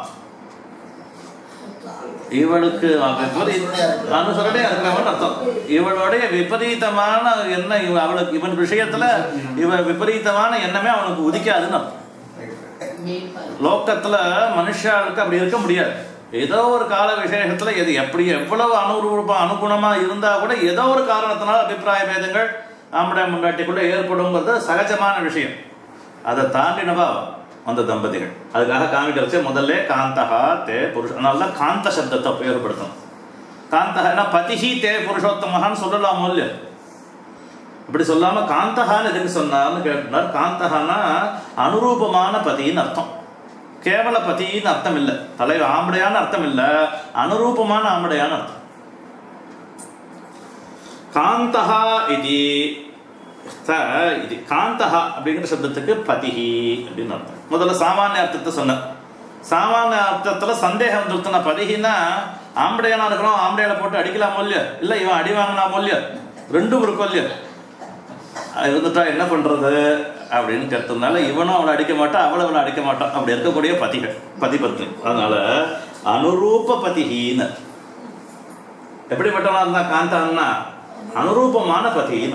இவளுக்கு விபரீ அனுசரணையா இருக்கிறவன் அர்த்தம் இவளுடைய விபரீதமான என்ன இவ அவளுக்கு இவன் விஷயத்துல இவ விபரீதமான எண்ணமே அவனுக்கு உதிக்காதுன்னு அர்த்தம் லோக்கத்துல மனுஷாளுக்கு அப்படி இருக்க முடியாது ஏதோ ஒரு கால விசேஷத்துல எது எப்படி எவ்வளவு அனுரூப அனுகுணமா இருந்தா கூட ஏதோ ஒரு காரணத்தினால அபிப்பிராய பேதங்கள் ஆம்படை முண்டாட்டிக்குள்ள ஏற்படுங்கிறது சகஜமான விஷயம் அதை தாண்டினவா அந்த தம்பதிகள் அதுக்காக காமிக்கிறச்சு முதல்ல காந்தகா தே புருஷ அதனால தான் காந்த சப்தத்தை உபயோகப்படுத்தணும் காந்தகனா பதிஹி தே புருஷோத்தமகான்னு சொல்லலாமோ இல்லையா அப்படி சொல்லாம காந்தகான்னு எதுக்கு சொன்னார்னு கேட்டார் காந்தகானா அனுரூபமான பதின்னு அர்த்தம் கேவல பதின்னு அர்த்தம் இல்லை தலை ஆம்படையான அர்த்தம் இல்லை அனுரூபமான ஆம்படையான அர்த்தம் காந்தஹா இது ச இது காந்தஹா அப்படிங்கிற சப்தத்துக்கு பதிஹி அப்படின்னு அர்த்தம் முதல்ல சாமானிய அர்த்தத்தை சொன்னேன் சாமானிய அர்த்தத்துல சந்தேகம் வந்துருத்துனா பதிகின்னா ஆம்படையானா இருக்கணும் ஆம்படையால போட்டு அடிக்கலாமோ இல்லையா இல்ல இவன் அடி வாங்கினாமோ இல்லையா ரெண்டும் இருக்கும் இல்லையா இருந்துட்டா என்ன பண்றது அப்படின்னு கேட்டதுனால இவனும் அவளை அடிக்க மாட்டான் அவளை அவளை அடிக்க மாட்டான் அப்படி இருக்கக்கூடிய பதிகள் பதிபத்னி அதனால அனுரூப பதிகின்னு எப்படிப்பட்டவனா இருந்தா காந்தான்னா அனுரூபமான பதின்னு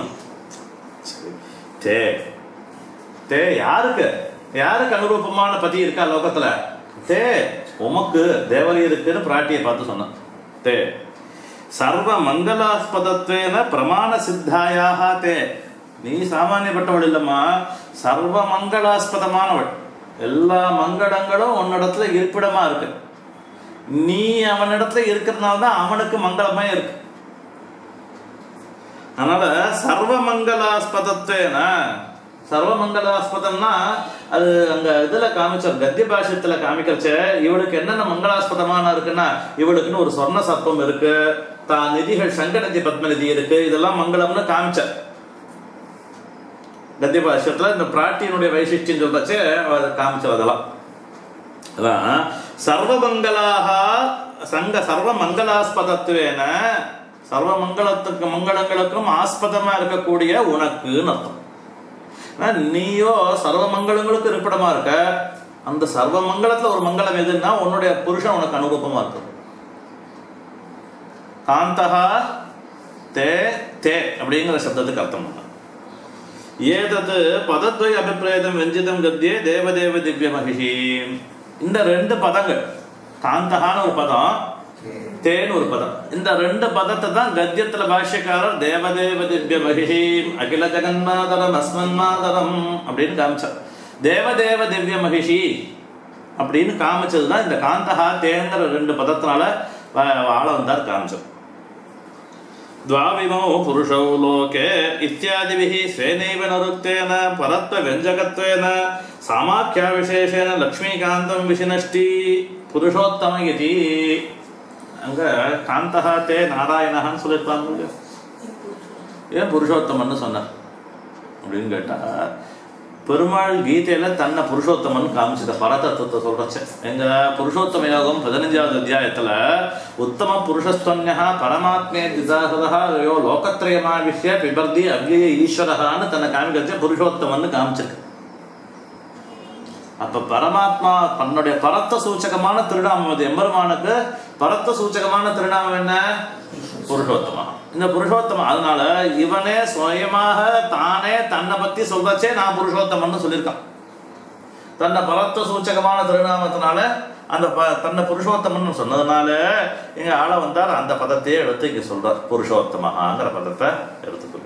தே தே யாருக்கு யாருக்கு அனுரூபமான பதி இருக்கா லோகத்துல தே உமக்கு தேவரி இருக்குன்னு பிராட்டியை பார்த்து சொன்னான் தே சர்வ மங்களாஸ்பதத்வேன பிரமாண சித்தாயாக தே நீ சாமானியப்பட்டவள் இல்லம்மா சர்வ மங்களாஸ்பதமானவள் எல்லா மங்களங்களும் உன்னிடத்துல இருப்பிடமா இருக்கு நீ அவனிடத்துல இருக்கிறதுனால தான் அவனுக்கு மங்களமே இருக்கு அதனால சர்வ மங்களாஸ்பதத்வேன சர்வ மங்களாஸ்பதம்னா அது அங்க இதுல காமிச்சார் கத்திய பாஷ்யத்துல காமிக்கிறச்ச இவளுக்கு என்னென்ன மங்களாஸ்பதமான இருக்குன்னா இவளுக்குன்னு ஒரு சொர்ண சர்ப்பம் இருக்கு தான் நிதிகள் சங்கநிதி பத்மநிதி இருக்கு இதெல்லாம் மங்களம்னு காமிச்சார் கத்திய பாஷ்யத்துல இந்த பிராட்டியினுடைய வைசிஷ்டியம் சொல்றச்சே அவர் காமிச்சவர் அதெல்லாம் அதான் சர்வமங்களாக சங்க சர்வ மங்களாஸ்பதத்துவேன சர்வ மங்களத்துக்கு மங்களங்களுக்கும் ஆஸ்பதமா இருக்கக்கூடிய உனக்குன்னு அர்த்தம் ஆனா, நீயோ சர்வ மங்களங்களுக்கும் இருப்பிடமா இருக்க அந்த சர்வ மங்களத்துல ஒரு மங்களம் எதுன்னா உன்னுடைய புருஷன் உனக்கு அனுரூபமா இருக்கு காந்தகா தே தே அப்படிங்கிற சப்தத்துக்கு அர்த்தம் பண்ண ஏதது பதத்வய அபிப்பிரேதம் வெஞ்சிதம் கத்தியே தேவதேவ திவ்ய மகிஷி இந்த ரெண்டு பதங்கள் காந்தகான்னு ஒரு பதம் தேன்னு ஒரு பதம் இந்த ரெண்டு பதத்தை தான் கத்தியத்துல பாஷ்யக்காரர் தேவதேவ திவ்ய மகிஷி அகில ஜெகன்மாதரம் அஸ்மன்மாதரம் அப்படின்னு காமிச்சார் தேவதேவ திவ்ய மகிஷி அப்படின்னு காமிச்சது தான் இந்த காந்தகா தேங்கிற ரெண்டு பதத்தினால ஆள வந்தார் காமிச்சோம் द्वाविमौ पुरुषौ लोके इत्यादिभिः स्वेनैव निरुक्तेन परत्वव्यञ्जकत्वेन सामाख्याविशेषेण लक्ष्मीकान्तं विशिनष्टि पुरुषोत्तम इति அங்க காந்தஹா தே நாராயணஹான்னு சொல்லியிருப்பாங்க இல்லையா? ஏன் புருஷோத்தமன்னு சொன்னார் அப்படின்னு கேட்டா பெருமாள் கீதையில தன்னை புருஷோத்தமன் காமிச்சத பரதத்துவத்தை சொல்றச்ச எங்க புருஷோத்தம யோகம் பதினஞ்சாவது அத்தியாயத்துல உத்தம புருஷஸ்தன்யா பரமாத்மே திதாகதா யோ லோகத்ரயமாவிஷ்ய பிபர்தி அவ்யய ஈஸ்வரஹான்னு தன்னை காமிக்கிறச்ச புருஷோத்தமன்னு காமிச்சிருக்கு அப்ப பரமாத்மா தன்னுடைய பரத்த சூச்சகமான திருநாமம் அது எம்பெருமானுக்கு பரத்த சூச்சகமான திருநாமம் என்ன புருஷோத்தமா இந்த புருஷோத்தம அதனால இவனே சுயமாக தானே தன்னை பத்தி சொல்றச்சே நான் புருஷோத்தமன்னு சொல்லியிருக்கான் தன்னை பரத்த சூச்சகமான திருநாமத்தினால அந்த ப தன்னை புருஷோத்தமன்னு சொன்னதுனால எங்க ஆள வந்தார் அந்த பதத்தையே எடுத்து இங்க சொல்றார் புருஷோத்தமஹாங்கிற பதத்தை எடுத்துக்கொள்றார்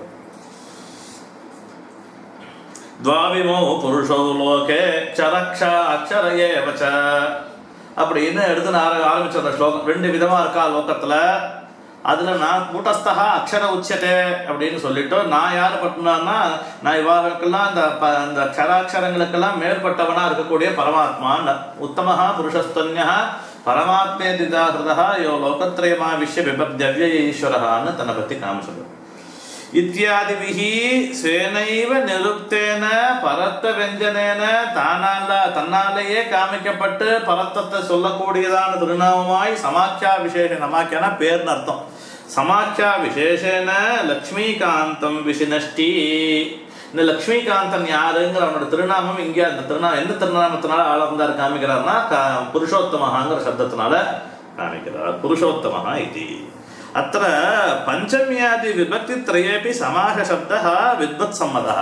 துவாவிமோ புருஷோ லோகே க்ஷரக்ஷ அக்ஷர ஏவச்ச அப்படின்னு எடுத்து நான் ஆர- ஆரம்பிச்ச அந்த ஸ்லோகம் ரெண்டு விதமா இருக்கா லோகத்துல அதுல நான் கூட்டஸ்தகா அக்ஷர உச்சதே அப்படின்னு சொல்லிட்டு நான் யார் பட்டினான்னா நான் இவாளுக்கெல்லாம் அந்த ப- அந்த அக்ஷராட்சரங்களுக்கெல்லாம் மேற்பட்டவனா இருக்கக்கூடிய பரமாத்மா உத்தமஹா புருஷஸ்தன்யா பரமாத்மே திதாகிருதா யோ லோகத்ரயமா விஸ்ய விபத்யவ்ய ஈஸ்வரஹான்னு தன்னை பத்தி காமிச்சது இத்தியாதிபிஹி ஸ்வேனைவ நிருப்தேன பரத்த வெஞ்சனேன தானால தன்னாலேயே காமிக்கப்பட்டு பரத்தத்தை சொல்லக்கூடியதான திருநாமமாய் சமாக்கியா விசேஷ சமாக்கியானா பேர்னு அர்த்தம் சமாக்கியா விசேஷேன லக்ஷ்மிகாந்தம் விசினஷ்டி இந்த லக்ஷ்மிகாந்தன் யாருங்கிற அவனோட திருநாமம் இங்கே அந்த திருநாமம் எந்த திருநாமத்தினால ஆளந்தார் காமிக்கிறார்னா கா- புருஷோத்தமஹாங்கிற சப்தத்தினால காமிக்கிறார் புருஷோத்தமஹா இது अत्र पञ्चम्यादि विभक्तित्रयेपि समासशब्दः विद्वत्सम्मतः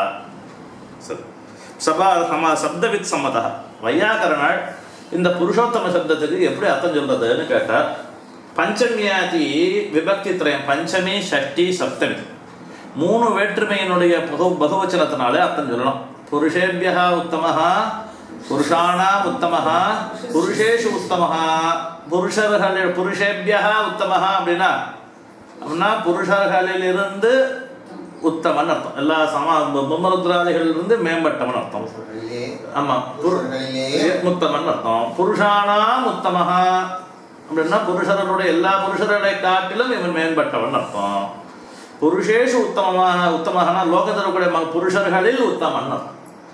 சரி சபா சம சப்தவித் சம்மதா வையாகரணால் இந்த புருஷோத்தம சப்தத்துக்கு எப்படி அர்த்தம் சொல்றதுன்னு கேட்டார் பஞ்சமியாதி விபக்தி திரயம் பஞ்சமி ஷஷ்டி சப்தமி மூணு வேற்றுமையினுடைய பகு பகுவச்சனத்தினாலே அர்த்தம் சொல்லலாம் புருஷேபியா உத்தமஹா புருஷானாம் உத்தமஹா புருஷேஷு உத்தமஹா புருஷர்கள் புருஷேபியா உத்தமஹா அப்படின்னா அப்படின்னா புருஷர்களிலிருந்து உத்தமன் அர்த்தம் எல்லா சமா பிரம்மருத்ராதிகளிலிருந்து மேம்பட்டவன் அர்த்தம் புருஷர்களிலே ஆமா புரு- புருஷர்களிலே முத்தமன் அர்த்தம் புருஷானாம் உத்தமஹா அப்படின்னா புருஷர்களுடைய எல்லா புருஷர்களை காட்டிலும் இவன் மேம்பட்டவன் அர்த்தம் புருஷேஷு உத்தமமான உத்தமகனா லோகத்தில் இருக்கக்கூடிய ம- புருஷர்களில் உத்தமன் அர்த்தம்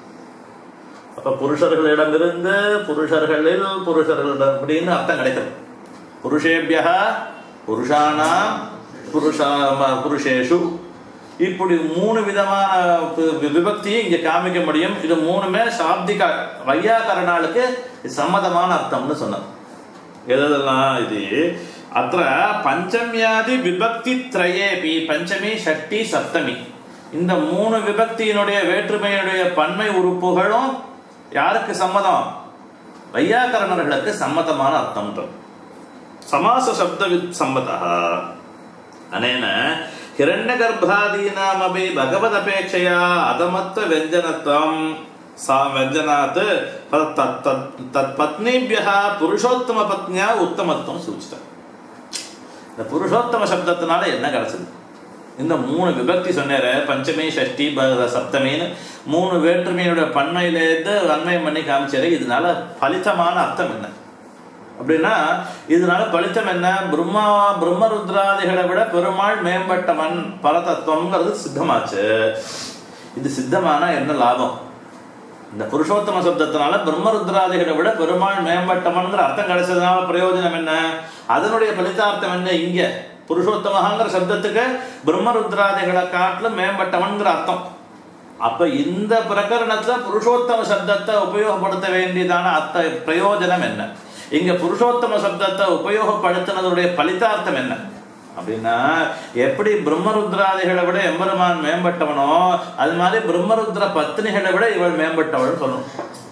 அப்ப புருஷர்களிடமிருந்து புருஷர்களில் புருஷர்களிடம் அப்படின்னு அர்த்தம் கிடைக்கிறது புருஷேபியா புருஷானாம் புருஷா ம- புருஷேஷு இப்படி மூணு விதமான வி- வி- விபக்தியை இங்க காமிக்க முடியும் இது மூணுமே சாப்திக வையாகரணாளுக்கு சம்மதமான அர்த்தம்னு சொன்னார் எதெல்லாம் இது அത്ര பஞ்சமியாதி விபக்தி திரயேபி பஞ்சமி ஷஷ்டி சப்தமி இந்த மூணு விபக்தியினுடைய வேற்றுமையுடைய பன்மை உறுப்புகளும் யாருக்கு சம்மதம் வையாகரணர்களுக்கு சம்மதமான அர்த்தம் சமாச சப்தவித் சம்மதः अनेन हिरण्यगर्भादीनामपि भगवदपेक्षया अधमत्वव्यञ्जनत्वं सा व्यञ्जनात् तत् तत्- तत्- तत्पत्नीभ्यः புருஷோத்தம உத்தமத்துவம் சூச்சிட்டார் இந்த புருஷோத்தம சப்தத்தினால என்ன கிடைச்சது இந்த மூணு விபக்தி சொன்னாரு பஞ்சமி ஷஷ்டி ப- சப்தமின்னு மூணு வேற்றுமையோட பன்மையிலேருந்து அன்மயம் பண்ணி காமிச்சாரு இதனால பலிதமான அர்த்தம் என்ன அப்படின்னா இதனால பலித்தம் என்ன பிரம்மா பிரம்மருத்ராதிகளை விட பெருமாள் மேம்பட்டவன் பரதத்துவம்ங்கிறது சித்தமாச்சு இது சித்தமானா என்ன லாபம் இந்த புருஷோத்தம சப்தத்தினால பிரம்மருத்ராதிகளை விட பெருமாள் மேம்பட்டவன்கிற அர்த்தம் கிடைச்சதுனால பிரயோஜனம் என்ன அதனுடைய பலிதார்த்தம் என்ன இங்க புருஷோத்தமங்கிற சப்தத்துக்கு பிரம்மருத்ராதிகளை காட்டிலும் மேம்பட்டவன்கிற அர்த்தம் அப்ப இந்த பிரகரணத்துல புருஷோத்தம சப்தத்தை உபயோகப்படுத்த வேண்டியதான அர்த்த பிரயோஜனம் என்ன இங்க புருஷோத்தம சப்தத்தை உபயோகப்படுத்தினதுடைய பலிதார்த்தம் என்ன அப்படின்னா எப்படி பிரம்மருத்ராதிகளை விட எம்பெருமான் மேம்பட்டவனோ அது மாதிரி பிரம்மருத்ர பத்னிகளை விட இவள் மேம்பட்டவள் சொல்லணும்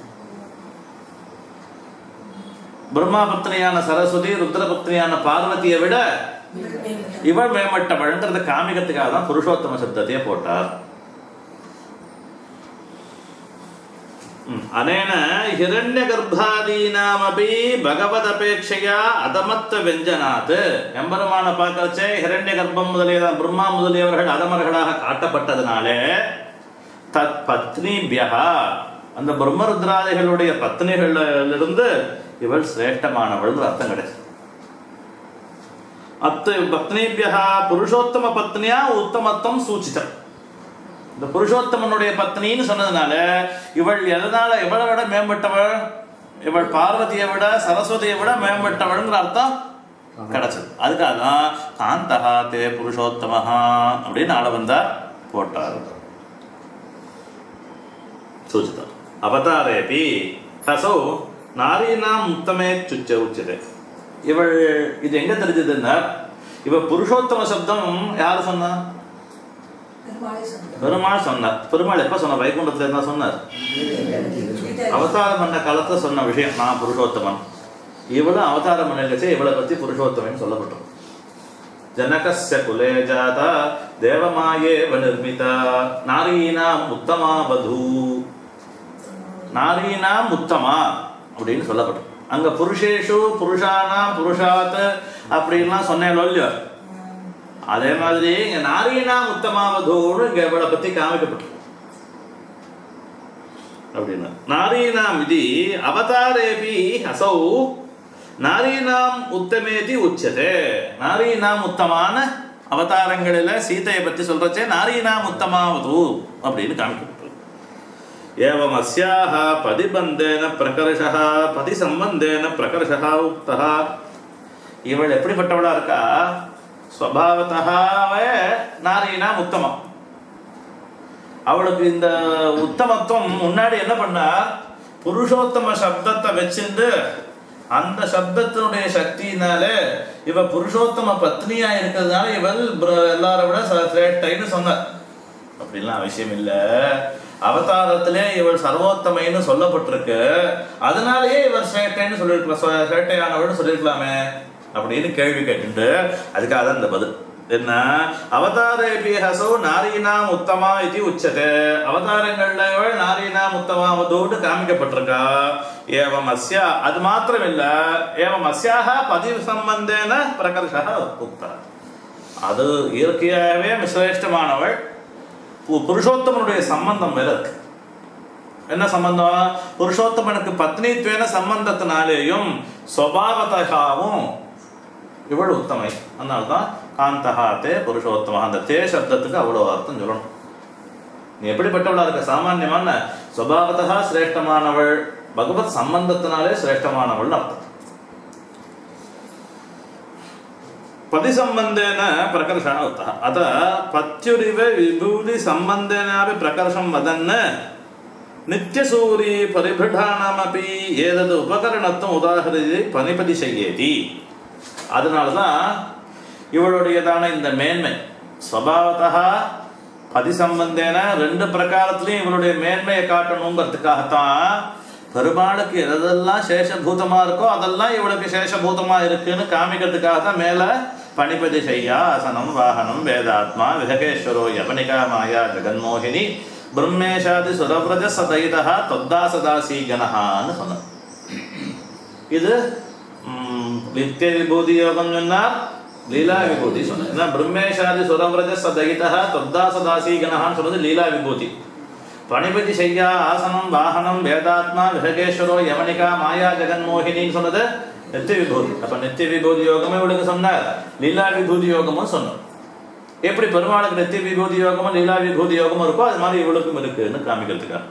பிரம்மா பத்னியான சரஸ்வதி ருத்ர பத்னியான பார்வதியை விட இவள் மேம்பட்டவள்ன்றத காமிக்கிறதுக்காக தான் புருஷோத்தம சப்தத்தையே போட்டார் ம். அனேன ஹிரண்ய கர்ப்பாதீனாமபி பகவதபேட்சையா அதமத்த வெஞ்சனாத் எம்பெருமான பார்க்கறச்சே ஹிரண்ய கர்ப்பம் முதலிய பிரம்மா முதலியவர்கள் அதமர்களாக காட்டப்பட்டதுனாலே தத் பத்னிபியா அந்த பிரம்மருத்ராதிகளுடைய பத்னிகளிலிருந்து இவள் சிரேஷ்டமானவள் அர்த்தம் கிடைச்சு அத்து பத்னிபியா புருஷோத்தம பத்னியா உத்தமத்துவம் சூச்சிதம் இந்த புருஷோத்தமனுடைய பத்னின்னு சொன்னதுனால இவள் எதனால இவளை விட மேம்பட்டவள் இவள் பார்வதியை விட சரஸ்வதியை விட மேம்பட்டவள்ங்கிற அர்த்தம் கிடைச்சது அதுக்காக தான் காந்தகா தே புருஷோத்தமஹா அப்படின்னு ஆள வந்தா போட்டார் சூச்சிதம் அவதாரேபி ஹசௌ நாரீனாம் உத்தமே சுச்ச உச்சதே இவள் இது எங்க தெரிஞ்சதுன்னா இவ புருஷோத்தம சப்தம் யாரு சொன்னா பெருமாளே சொன்னார். பெருமாள் சொன்னார் பெருமாள் எப்ப சொன்னார் வைகுண்டத்துல என்ன சொன்னார் அவதாரம் பண்ண காலத்துல சொன்ன விஷயம் நான் புருஷோத்தமன் இவளும் அவதாரம் பண்ணிருக்கச்சே இவளை பத்தி புருஷோத்தமன் சொல்லப்பட்டோம் ஜனகஸ்ய குலே ஜாதா தேவமாயேவ நிர்மிதா நாரீனாம் உத்தமா வதூ நாரீனாம் உத்தமா அப்படின்னு சொல்லப்பட்டோம் அங்க புருஷேஷு புருஷானாம் புருஷாத் அப்படின்லாம் சொன்னேன் இல்லையோ அதே மாதிரி இங்க நாரீனாம் உத்தமாவதோடு இங்க இவளை பத்தி காமிக்கப்பட்டு அப்படின்னு நாரீனாம் இது அவதாரேபி அசௌ நாரீனாம் உத்தமேதி உச்சதே நாரீனாம் உத்தமான அவதாரங்களில சீதையை பத்தி சொல்றச்சே நாரீனாம் உத்தமாவது அப்படின்னு காமிக்கப்பட்டு ஏவம் அஸ்யாஹ பதிபந்தேன பிரகர்ஷः பதி சம்பந்தேன பிரகர்ஷः உக்தः இவள் எப்படிப்பட்டவளா இருக்கா ஸ்வபாவத்தாவே நாரீனாம் உத்தமம் அவளுக்கு இந்த உத்தமத்துவம் முன்னாடி என்ன பண்ணா புருஷோத்தம சப்தத்தை வச்சிருந்து அந்த சப்தத்தினுடைய சக்தியினால இவ புருஷோத்தம பத்னியா இருக்கிறதுனால இவள் பிர- எல்லாரை விட ச- சிரேஷ்டைன்னு சொன்னார் அப்படிலாம் அவசியம் இல்ல அவதாரத்திலே இவள் சர்வோத்தமைன்னு சொல்லப்பட்டிருக்கு அதனாலேயே இவர் சிரேஷ்டைன்னு சொல்லியிருக்கலாம் சிரேட்டையானவள்னு சொல்லியிருக்கலாமே அப்படின்னு கேள்வி கேட்டுண்டு அதுக்காக தான் இந்த பதில் என்ன அவதாரேபி ஹசோ நாரீனாம் உத்தமா இது உச்சதே அவதாரங்கள்ல இவள் நாரீனாம் உத்தமாவதோடு காமிக்கப்பட்டிருக்கா ஏவம் அஸ்யா அது மாத்திரம் இல்ல ஏவம் அஸ்யாக பதிவு சம்பந்தேன பிரகர்ஷா உக்தா அது இயற்கையாகவே சிரேஷ்டமானவள் பு- புருஷோத்தமனுடைய சம்பந்தம் வேற இருக்கு என்ன சம்பந்தம் புருஷோத்தமனுக்கு பத்னித்வேன சம்பந்தத்தினாலேயும் சுவாவத்தகாவும் இவள் உத்தமை அதனால்தான் காந்தகா தே புருஷோத்தம அந்த தே சப்தத்துக்கு அவ்வளவு அர்த்தம் சொல்லணும் நீ எப்படிப்பட்டவளா இருக்க சாமான்யமான சுவாவத்தகா சிரேஷ்டமானவள் பகவத் சம்பந்தத்தினாலே சிரேஷ்டமானவள் அர்த்தம் पतिसम्बन्धेन प्रकर्षः उक्तः अतः पत्युरिव विभूतिसम्बन्धेनापि प्रकर्षं वदन् नित्यसूरी परिभृढानामपि एतद् உபகரணத்துவம் உதாகரித்து பனிபதி செய்யேதி அதனால தான் இவளுடையதான இந்த மேன்மை ஸ்வபாவத்தா பதிசம்பந்தேன ரெண்டு பிரகாரத்திலையும் இவளுடைய மேன்மையை காட்டணுங்கிறதுக்காகத்தான் பெருமாளுக்கு எதெல்லாம் சேஷபூதமா இருக்கோ அதெல்லாம் இவளுக்கு சேஷபூதமா இருக்குன்னு காமிக்கிறதுக்காக தான் மேல பணிபதி செய்யா ஆசனம் வாகனம் வேதாத்மா விஹகேஸ்வரோ யவனிகா மாயா ஜெகன்மோகினி பிரம்மேஷாதி சுரபிரஜ சதைதா தொத்தாசதாசி கனஹான்னு சொன்னார் இது ம், நித்திய விபூதி யோகம் சொன்னார் லீலா விபூதி சொன்னார் ஏன்னா பிரம்மேஷாதி சுரவிரஜ சதகிதா தொத்தாசதாசி கனஹான்னு சொன்னது லீலா விபூதி பணிபதி செய்யா ஆசனம் வாகனம் வேதாத்மா விஹகேஸ்வரோ யவனிகா மாயா ஜெகன்மோகினின்னு சொன்னது நித்திய விபூதி அப்ப நித்திய விபூதி யோகமும் இவளுக்கு சொன்னார் லீலா விபூதி யோகமும் சொன்னார் எப்படி பெருமாளுக்கு நித்திய விபூதி யோகமும் லீலா விபூதி யோகமும் இருக்கோ அது மாதிரி இவளுக்கும் இருக்குன்னு காமிக்கிறதுக்காக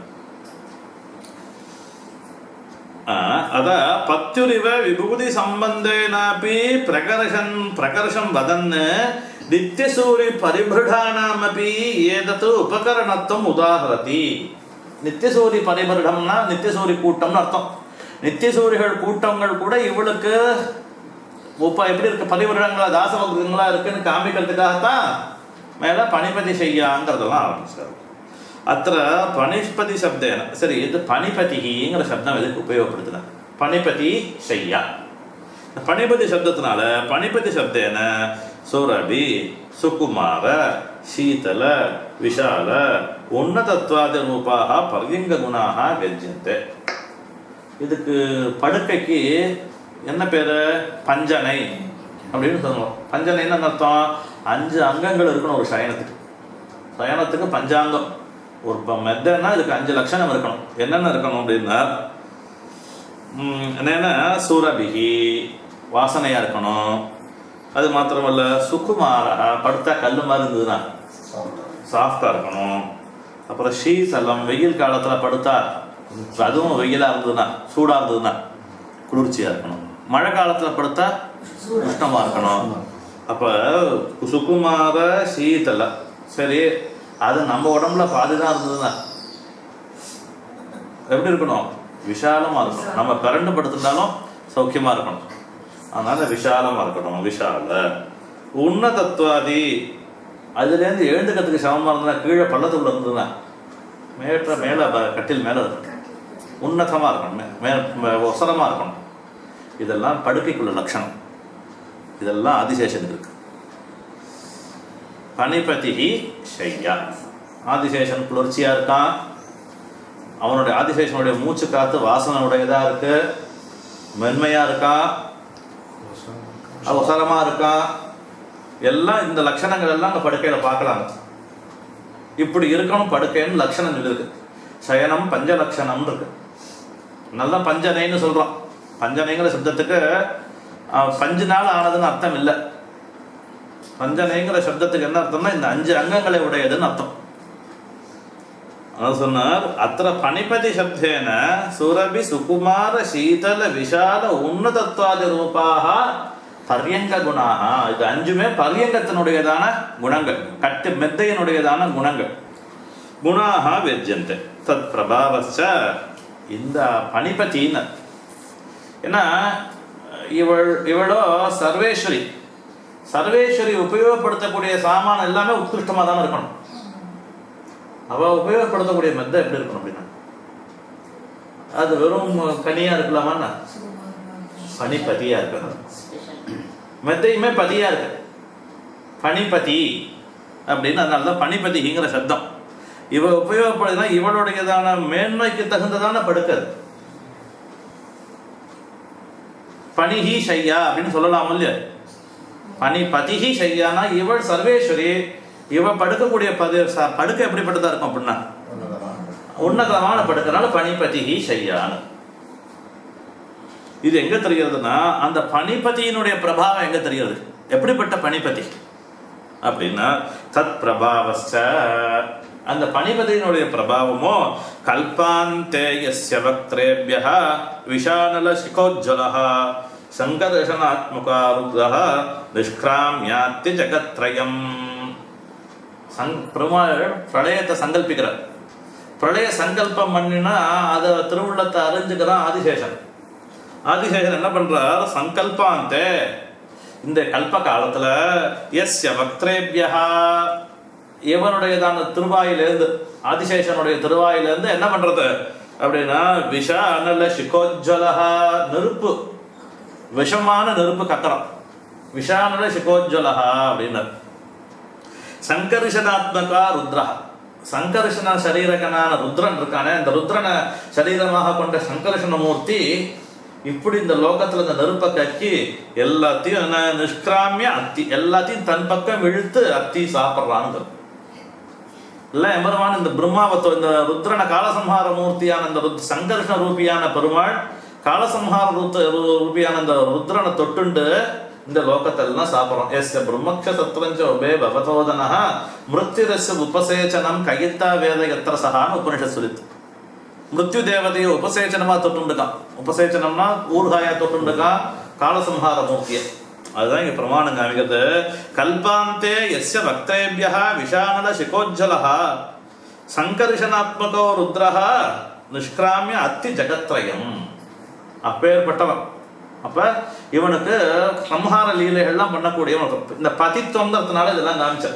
ಆ, ಅದ ಪತ್ಯುರಿವ ವಿಭೂತಿ ಸಂಬಂಧೇನಾಪಿ ಪ್ರಕರ್ಷನ್ ಪ್ರಕರ್ಷಂ ವದನ್ ನಿತ್ಯಸೂರಿ ಪರಿಭೃಢಾನಾಮಪಿ ಏದತ್ ಉಪಕರಣತ್ವಂ ಉದಾಹರತಿ நித்தியசூரி பரிபரிடம்னா நித்தியசூரி கூட்டம்னு அர்த்தம் நித்தியசூரிகள் கூட்டங்கள் கூட இவளுக்கு உப்ப எப்படி இருக்கு பரிவருடங்களா தாசபக்தங்களா இருக்குன்னு காமிக்கிறதுக்காகத்தான் மேல பணிபதி செய்யாங்கிறதெல்லாம் ஆரம்பிச்சார் அத்த பணிஷ்பதி சப்தேன சரி இது பணிபதிங்கிற சப்தம் எதுக்கு உபயோகப்படுத்தினார் பணிபதி செய்யா இந்த பணிபதி சப்தத்தினால பணிபதி சப்தேன சுரபி சுகுமார ಶೀತಲ ವಿಶಾಲ ಉನ್ನತತ್ವಾದ ರೂಪಾக பர்யங்க குணாக வெஜ்யந்தே இதுக்கு படுக்கைக்கு என்ன பேரு பஞ்சனை அப்படின்னு சொல்லுவோம் பஞ்சனைன்னு என்ன அர்த்தம் அஞ்சு அங்கங்கள் இருக்கணும் ஒரு சயனத்துக்கு சயனத்துக்கு பஞ்சாங்கம் ஒரு ப- மெத்தைன்னா இதுக்கு அஞ்சு லட்சணம் இருக்கணும் என்னென்ன இருக்கணும் அப்படின்னா ம், என்னன்னா சூரபிகி வாசனையா இருக்கணும் அது மாத்திரமல்ல சுக்குமாரா படுத்தா கல் மாதிரி இருந்ததுன்னா சாஃப்டா இருக்கணும் அப்புறம் ஷீசலம் வெயில் காலத்துல படுத்தா அதுவும் வெயிலா இருந்ததுன்னா சூடா இருந்ததுன்னா குளிர்ச்சியா இருக்கணும் மழை காலத்துல படுத்தா உஷ்ணமா இருக்கணும் அப்ப சுக்குமார சீதல சரி அது நம்ம உடம்புல பாதிதான் இருந்ததுன்னா எப்படி இருக்கணும் விஷாலமா இருக்கணும் நம்ம கரண்ட் படுத்திருந்தாலும் சௌக்கியமா இருக்கணும் அதனால விஷாலமா இருக்கணும் விஷால உன்னதத்துவாதி அதுல இருந்து எழுந்துக்கிறதுக்கு சமமா இருந்தா கீழே பள்ளத்துக்குள்ள இருந்ததுன்னா மேற்ற மேல ப- கட்டில் மேல இருக்கும் உன்னதமா இருக்கணும் மே- மே- மே- ஒசரமா இருக்கணும் இதெல்லாம் படுக்கைக்குள்ள லட்சணம் இதெல்லாம் ஆதிசேஷனுக்கு இருக்கு பனிபதிகி ஷையா ஆதிசேஷன் குளிர்ச்சியா இருக்கான் அவனுடைய ஆதிசேஷனுடைய மூச்சு காத்து வாசனை உடையதா இருக்கு மென்மையா இருக்கான் அவசரமா இருக்கான் எல்லாம் இந்த லட்சணங்கள் எல்லாம் அந்த படுக்கையில பார்க்கலாம் இப்படி இருக்கணும் படுக்கைன்னு லட்சணம் இருக்கு சயனம் பஞ்ச லட்சணம் இருக்கு நல்லா பஞ்சனைன்னு சொல்றோம் பஞ்சனைங்கிற சப்தத்துக்கு அஹ், பஞ்சு நாள் ஆனதுன்னு அர்த்தம் இல்லை பஞ்சனைங்கிற சப்தத்துக்கு என்ன அர்த்தம்னா இந்த அஞ்சு அங்கங்களை உடையதுன்னு அர்த்தம் அவர் சொன்னார் அத்த பணிபதி சப்தேன சுரபி சுகுமார சீதல விஷால உன்னதத்வாதி ரூபாக பர்யங்க குணாக இது அஞ்சுமே பர்யங்கத்தினுடையதான குணங்கள் கட்டு மெத்தையினுடையதான குணங்கள் குணாக வெஜ்யந்தே தத் பிரபாவச்ச இந்த பணிபதின்னு ஏன்னா இவள் இவளோ சர்வேஸ்வரி சர்வேஸ்வரி உபயோகப்படுத்தக்கூடிய சாமான் எல்லாமே உத்கிருஷ்டமாக தானே இருக்கணும் அவ உபயோகப்படுத்தக்கூடிய மெத்தை எப்படி இருக்கணும் அப்படின்னா அது வெறும் கனியா இருக்கலாமா பனிபதியா இருக்கணும் மெத்தையுமே பதியா இருக்கு பனிபதி அப்படின்னு அதனால தான் பனிபதிங்கிற சப்தம் இவ உபயோகப்படுதுன்னா இவளுடையதான மேன்மைக்கு தகுந்ததான படுக்கது பனிஹி ஷையா அப்படின்னு சொல்லலாம் இல்லையா பனி பதிஹி ஷையானா இவள் சர்வேஸ்வரி இவ படுக்கக்கூடிய பது ச- படுக்கை எப்படிப்பட்டதா இருக்கும் அப்படின்னா உன்னதமான படுக்கனால பனிபதிஹி ஷையான்னு இது எங்க தெரிகிறதுனா அந்த பனிபதியினுடைய பிரபாவம் எங்க தெரிகிறது எப்படிப்பட்ட பனிபதி அப்படின்னா தத் பிரபாவஸ்ச அந்த பனிபதியினுடைய பிரபாவமோ கல்பாந்தே யஸ்ய வக்திரேபியः விஷானல சிகோஜ்ஜலः சங்கர்ஷனாத்மகா ருத்ரः நிஷ்கிராமியாத்தி ஜகத்ரயம் சங் பெருமாள் பிரளயத்தை சங்கல்பிக்கிறார் பிரளய சங்கல்பம் பண்ணினா அதை திருவுள்ளத்தை அறிஞ்சுக்கிறான் ஆதிசேஷன் ஆதிசேஷன் என்ன பண்றார் சங்கல்பாந்தே இந்த கல்ப காலத்துல எஸ்ய வக்திரேபியா இவனுடையதான திருவாயிலிருந்து ஆதிசேஷனுடைய திருவாயிலிருந்து என்ன பண்றது அப்படின்னா விஷ அனல சிகோஜ்வலஹா நெருப்பு விஷமான நெருப்பு கக்கரம் விஷானல சிகோஜ்வலஹா அப்படின்னார் சங்கர்ஷனாத்மகா ருத்ரா சங்கர்ஷன சரீரகனான ருத்ரன் இருக்கானே இந்த ருத்ரனை சரீரமாக கொண்ட சங்கர்ஷன மூர்த்தி இப்படி இந்த லோகத்துல இந்த நெருப்பை கக்கி எல்லாத்தையும் என்ன நிஷ்கிராமிய அத்தி எல்லாத்தையும் தன் பக்கம் இழுத்து அத்தி சாப்பிட்றான்னு இல்ல எம்பெருமான் இந்த பிரம்மாவத்தோ இந்த ருத்ரன காலசம்ஹார மூர்த்தியான இந்த ருத் சங்கர்ஷ ரூபியான பெருமாள் காலசம்ஹார ரூத்த ரூபியான இந்த ருத்ரனை தொட்டுண்டு இந்த லோகத்தெல்லாம் சாப்பிட்றோம் எஸ் பிரம்மக்ஷ சத்ரஞ்ச உபே பவதோதன மிருத்யுரஸ்ய உபசேச்சனம் கையித்தா வேத எத்திர சகான்னு உபனிஷத் சொல்லித்து மிருத்யு தேவதையை உபசேச்சனமா தொட்டுண்டுக்கான் உபசேச்சனம்னா ஊர்காயா தொட்டுண்டுக்கான் காலசம்ஹார மூர்த்தியை அதுதான் இங்க பிரமாணம் காமிக்கிறது கல்பாந்தே எஸ்ய பக்தேபியா விஷானல சிகோஜ்ஜலஹா சங்கர்ஷனாத்மகோ ருத்ரஹா நிஷ்கிராமிய அத்தி ஜகத்ரயம் அப்பேற்பட்டவன் அப்ப இவனுக்கு சம்ஹார லீலைகள்லாம் பண்ணக்கூடியவன் ஒருத்தன். இந்த பதித்துவங்கிறதுனால இதெல்லாம் காமிச்சார்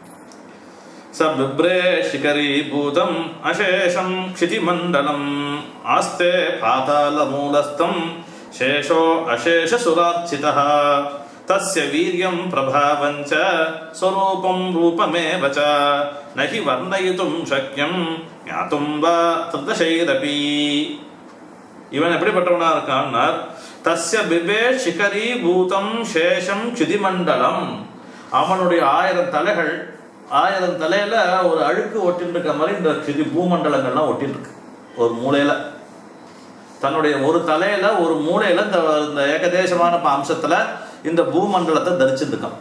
स बिभ्रे शिखरीभूतम् अशेषं क्षितिमण्डलम् आस्ते पातालमूलस्थं शेषो अशेषसुरार्चितः தஸ்ய வீரியம் பிரபாவஞ்ச ஸ்வரூபம் ரூபமேவ ச நஹி வர்ணயிதும் சக்கியம் ஞாத்தும் வா திருதசைரபி இவன் எப்படிப்பட்டவனா இருக்கான்னா தஸ்ய பிபே சிகரி பூதம் சேஷம் சிதிமண்டலம் அவனுடைய ஆயிரம் தலைகள் ஆயிரம் தலையில ஒரு அழுக்கு ஒட்டின்னு இருக்க மாதிரி இந்த சிதி பூமண்டலங்கள்லாம் ஒட்டின்னு இருக்கு ஒரு மூலையில தன்னுடைய ஒரு தலையில ஒரு மூலையில இந்த இந்த ஏகதேசமான ப- அம்சத்துல இந்த பூமண்டலத்தை தரிச்சிருக்கான்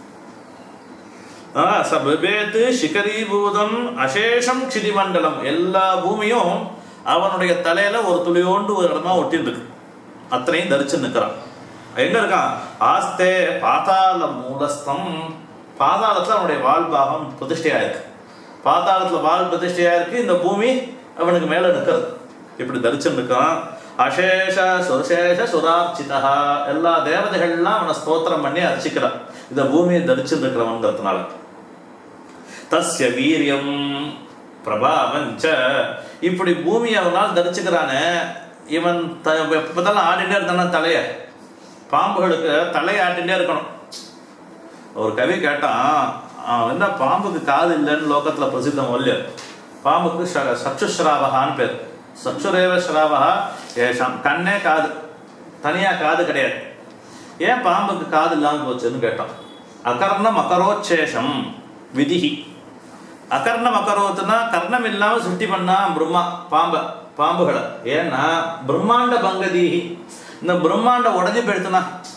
ச பிபேத்து சிகரீபூதம் அசேஷம் சிதிமண்டலம் எல்லா பூமியும் அவனுடைய தலையில ஒரு துளியோண்டு ஒரு இடமா ஒட்டின்னு இருக்கு அத்தனையும் தரிச்சு நிற்கிறான் எங்க இருக்கான் ஆஸ்தே பாதாள மூலஸ்தம் பாதாளத்துல அவனுடைய வால் பாகம் பிரதிஷ்டையா இருக்கு பாதாளத்துல வால் பிரதிஷ்டையா இருக்கு இந்த பூமி அவனுக்கு மேல நிற்கிறது இப்படி தரிச்சு நிற்கான் அசேஷ சுரசேஷ சுரார்ச்சிதா எல்லா தேவதைகள்லாம் அவனை ஸ்தோத்திரம் பண்ணி அர்ச்சிக்கிறான் இந்த பூமியை தரிச்சு இருக்கிறவங்கிறதுனால தஸ்ய வீரியம் பிரபாவஞ்ச இப்படி பூமியை அவனால் தரிச்சுக்கிறானே இவன் த எப்பதான் ஆடிட்டே இருந்தானா தலைய பாம்புகளுக்கு தலையை ஆட்டிகிட்டே இருக்கணும் ஒரு கவி கேட்டான் அவன் என்ன பாம்புக்கு காது இல்லைன்னு லோகத்துல பிரசித்தம் இல்லையோ பாம்புக்கு ச- சச்சுஸ்ராவகான்னு பேர் சச்சுரேவ ஸ்ராவகா ஏஷாம் கண்ணே காது தனியா காது கிடையாது ஏன் பாம்புக்கு காது இல்லாம போச்சுன்னு கேட்டான் அகர்ணம் அகரோச்சேஷம் விதிஹி அகர்ணம் அகரோத்துனா கர்ணம் இல்லாம சுட்டி பண்ணா பிரம்மா பாம்ப பாம்புகளை ஏன்னா பிரம்மாண்ட பங்கதீஹி இந்த பிரம்மாண்ட உடஞ்சி போயிடுத்துனா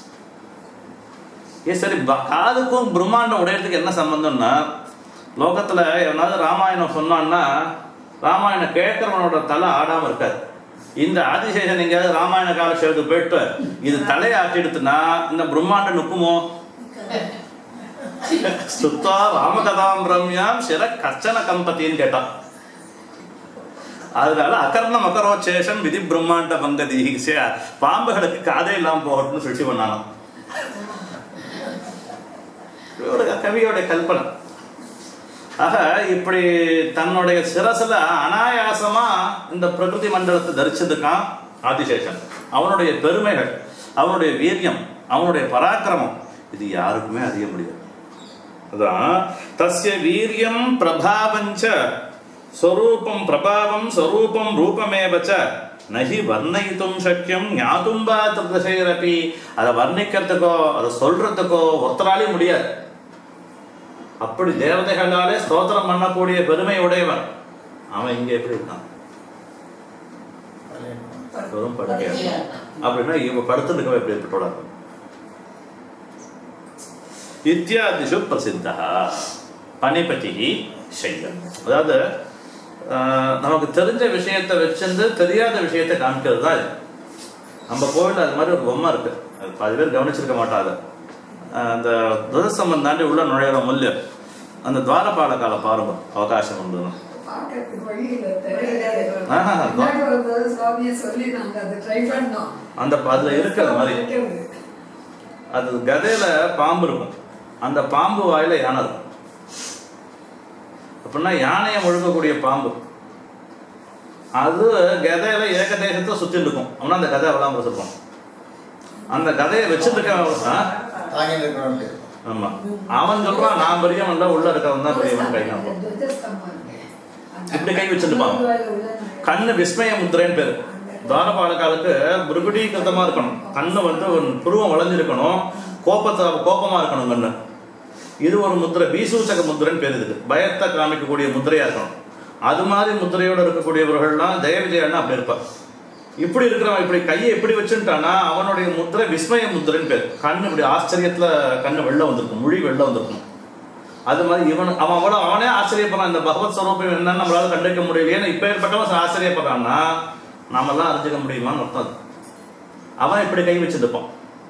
ஏ சரி ப- காதுக்கும் பிரம்மாண்டம் உடையறதுக்கு என்ன சம்பந்தம்னா லோகத்துல எவனாவது ராமாயணம் சொன்னான்னா ராமாயணம் கேட்கறவனோட தலை ஆடாம இருக்காது இந்த ஆதிசேஷன் எங்கேயாவது ராமாயண காலக்ஷேபத்துக்கு போயிட்டு இது தலையை ஆட்டிடுத்துனா இந்த பிரம்மாண்டம் நிற்குமோ சுத்தா ராமகதாம் ரம்யாம் சிற கச்சன கம்பத்தின்னு கேட்டான் அதனால அகர்ணம் அகரோச்சேஷம் விதி பிரம்மாண்ட பங்கதி சே- பாம்புகளுக்கு காதே இல்லாம போகட்டும்னு சுட்டி பண்ணானோ இவரோட கவியோட கல்பனை ஆக இப்படி தன்னுடைய சிரசுல அனாயாசமா இந்த பிரகிருதி மண்டலத்தை தரிச்சதுக்கான் ஆதிசேஷன் அவனுடைய பெருமைகள் அவனுடைய வீரியம் அவனுடைய பராக்கிரமம் இது யாருக்குமே அறிய முடியாது அதான் தஸ்ய வீரியம் பிரபாவஞ்ச ஸ்வரூபம் பிரபாவம் ஸ்வரூபம் ரூபமேவச்ச நகி வர்ணயித்தும் சக்கியம் ஞாதும் வா திருதசைரப்பி அதை வர்ணிக்கிறதுக்கோ அதை சொல்றதுக்கோ ஒருத்தராலையும் முடியாது அப்படி தேவதைகளாலே ஸ்தோத்திரம் பண்ணக்கூடிய பெருமை உடையவன் அவன் இங்க எப்படி இருக்கான் வெறும் படுக்கையா அப்படின்னா இவ படுத்துருக்கவன் எப்படி இருக்கக்கூடாது இத்தியாதிஷு பிரசித்தா பனிபதி சைலம் அதாவது ஆஹ், நமக்கு தெரிஞ்ச விஷயத்தை வச்சிருந்து தெரியாத விஷயத்தை காமிக்கிறது தான் இது நம்ம கோவில் அது மாதிரி ஒரு பொம்மை இருக்கு அது பாதி பேர் கவனிச்சிருக்க மாட்டாங்க அந்த துரசம்பம் தாண்டி உள்ள நுழையிற முல்லு அந்த துவாரபாலகால பாருங்க அவகாசம் உண்டு பார்க்கறதுக்கு வழி இல்லை தெரியல ஆஹா, முன்னாடி ஒரு தடவை சுவாமியை சொல்லி நாங்க அதை ட்ரை பண்ணோம் அந்த அதுல இருக்கிற மாதிரி வைக்கிறது. அது கதையில பாம்பு இருக்கும் அந்த பாம்பு வாயில யானை இருக்கும் அப்படின்னா யானையை முழுக்கக்கூடிய பாம்பு அது கதையில ஏகதேசத்தை சுத்தி இருக்கும் அப்படின்னா அந்த கதை எவ்வளவு இருக்கும் அந்த கதையை வச்சிருக்க தாங்கி இருக்கிறவனுக்கு ஆமா அவன் சொல்றான் நான் பெரியவன் இல்ல உள்ள இருக்கவன் தான் பெரியவன் கை காமிப்பான் அந்த துவஜஸ்தம்பம் இருக்கு. இப்படி கை வச்சிருப்பான். உள்ள நுழைய- கண்ணு விஸ்மய முத்திரைன்னு பேரு துவாரபாலகாலுக்கு புருகுடீகிருத்தமா இருக்கணும் கண்ணு வந்து ஒரு புருவம் வளைஞ்சிருக்கணும் கோபத்தை கோபமா இருக்கணும் கண்ணு இது ஒரு முத்திரை பீசூச்சக முத்திரைன்னு பேர் இதுக்கு பயத்தை காமிக்கக்கூடிய முத்திரையா இருக்கணும் அது மாதிரி முத்திரையோட இருக்கக்கூடியவர்கள்லாம் ஜெய விஜயன்னா அப்படி இருப்பா இப்படி இருக்கிறவன் இப்படி கையை இப்படி வச்சுட்டானா அவனுடைய முத்திரை விஸ்மய முத்திரைன்னு பேர் கண்ணு இப்படி ஆச்சரியத்துல கண்ணு வெளில வந்திருக்கும் மொழி வெளில வந்திருக்கும் அது மாதிரி இவன் அவன் அவ்வளோ அவனே ஆச்சரியப்படுறான் இந்த பகவத் ஸ்வரூபம் என்னன்னு நம்மளால கண்டுக்க முடியல ஏன்னா இப்ப ஏற்பட்டவன் ஆச்சரியப்படுறான்னா நாமெல்லாம் அறிஞ்சுக்க முடியுமான்னு அர்த்தம் அது. அவன் இப்படி கை வச்சிருப்பான்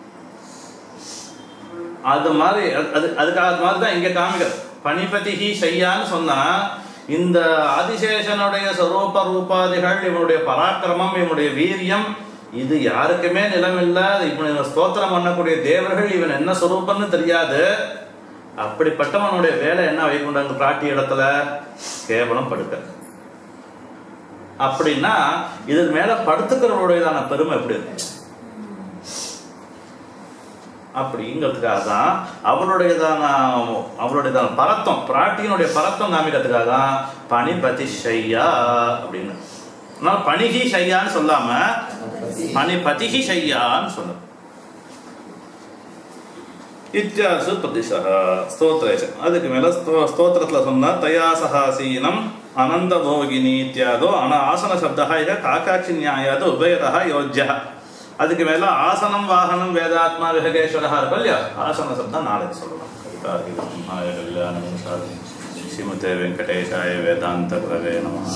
அது மாதிரி அது- அது அதுக்காக அது மாதிரி தான் இங்க காமிக்கிறது பனிபதிஹி ஷையான்னு சொன்னா இந்த ஆதிசேஷனுடைய ஸ்வரூப ரூபாதிகள் இவனுடைய பராக்கிரமம் இவனுடைய வீரியம் இது யாருக்குமே நிலமில்ல இவன் இவன் ஸ்தோத்திரம் பண்ணக்கூடிய தேவர்கள் இவன் என்ன ஸ்வரூபம்னு தெரியாது அப்படிப்பட்டவனுடைய வேலை என்ன வைகுண்டாங்க பிராட்டி இடத்துல கேவலம் படுக்க அப்படின்னா இதுக்கு மேல படுத்துக்கிறவருடையதான பெருமை எப்படி இருக்கு அப்படிங்கிறதுக்காக தான் அவருடையதான அவருடையதான பரத்தம் பிராட்டியினுடைய பரத்தம் காமிக்கிறதுக்காக தான் பனிபதி ஷையா அப்படின்னு அதனால பணிகி ஷையான்னு சொல்லாம பனிபதிகி ஷையான்னு சொன்னது இத்தியாசு பிரதிஷः ஸ்தோத்ரேஷ அதுக்கு மேல ஸ்தோ- ஸ்தோத்திரத்துல சொன்னா தயா சகாசீனம் அனந்த போகினி இத்தியாதோ ஆனா ஆசன சப்தா இக காக்காட்சி நியாயாது உபயதா யோஜ்ய அதுக்கு மேல ஆசனம் வாகனம் வேதாத்மா விஹகேஸ்வரா இருக்கும் இல்லையா ஆசன சப்தம் நாளைக்கு சொல்லலாம் கவிதார்கிகம் கல்யாணம் ஸ்ரீமதே வெங்கடேஷாய வேதாந்த குரவே நமः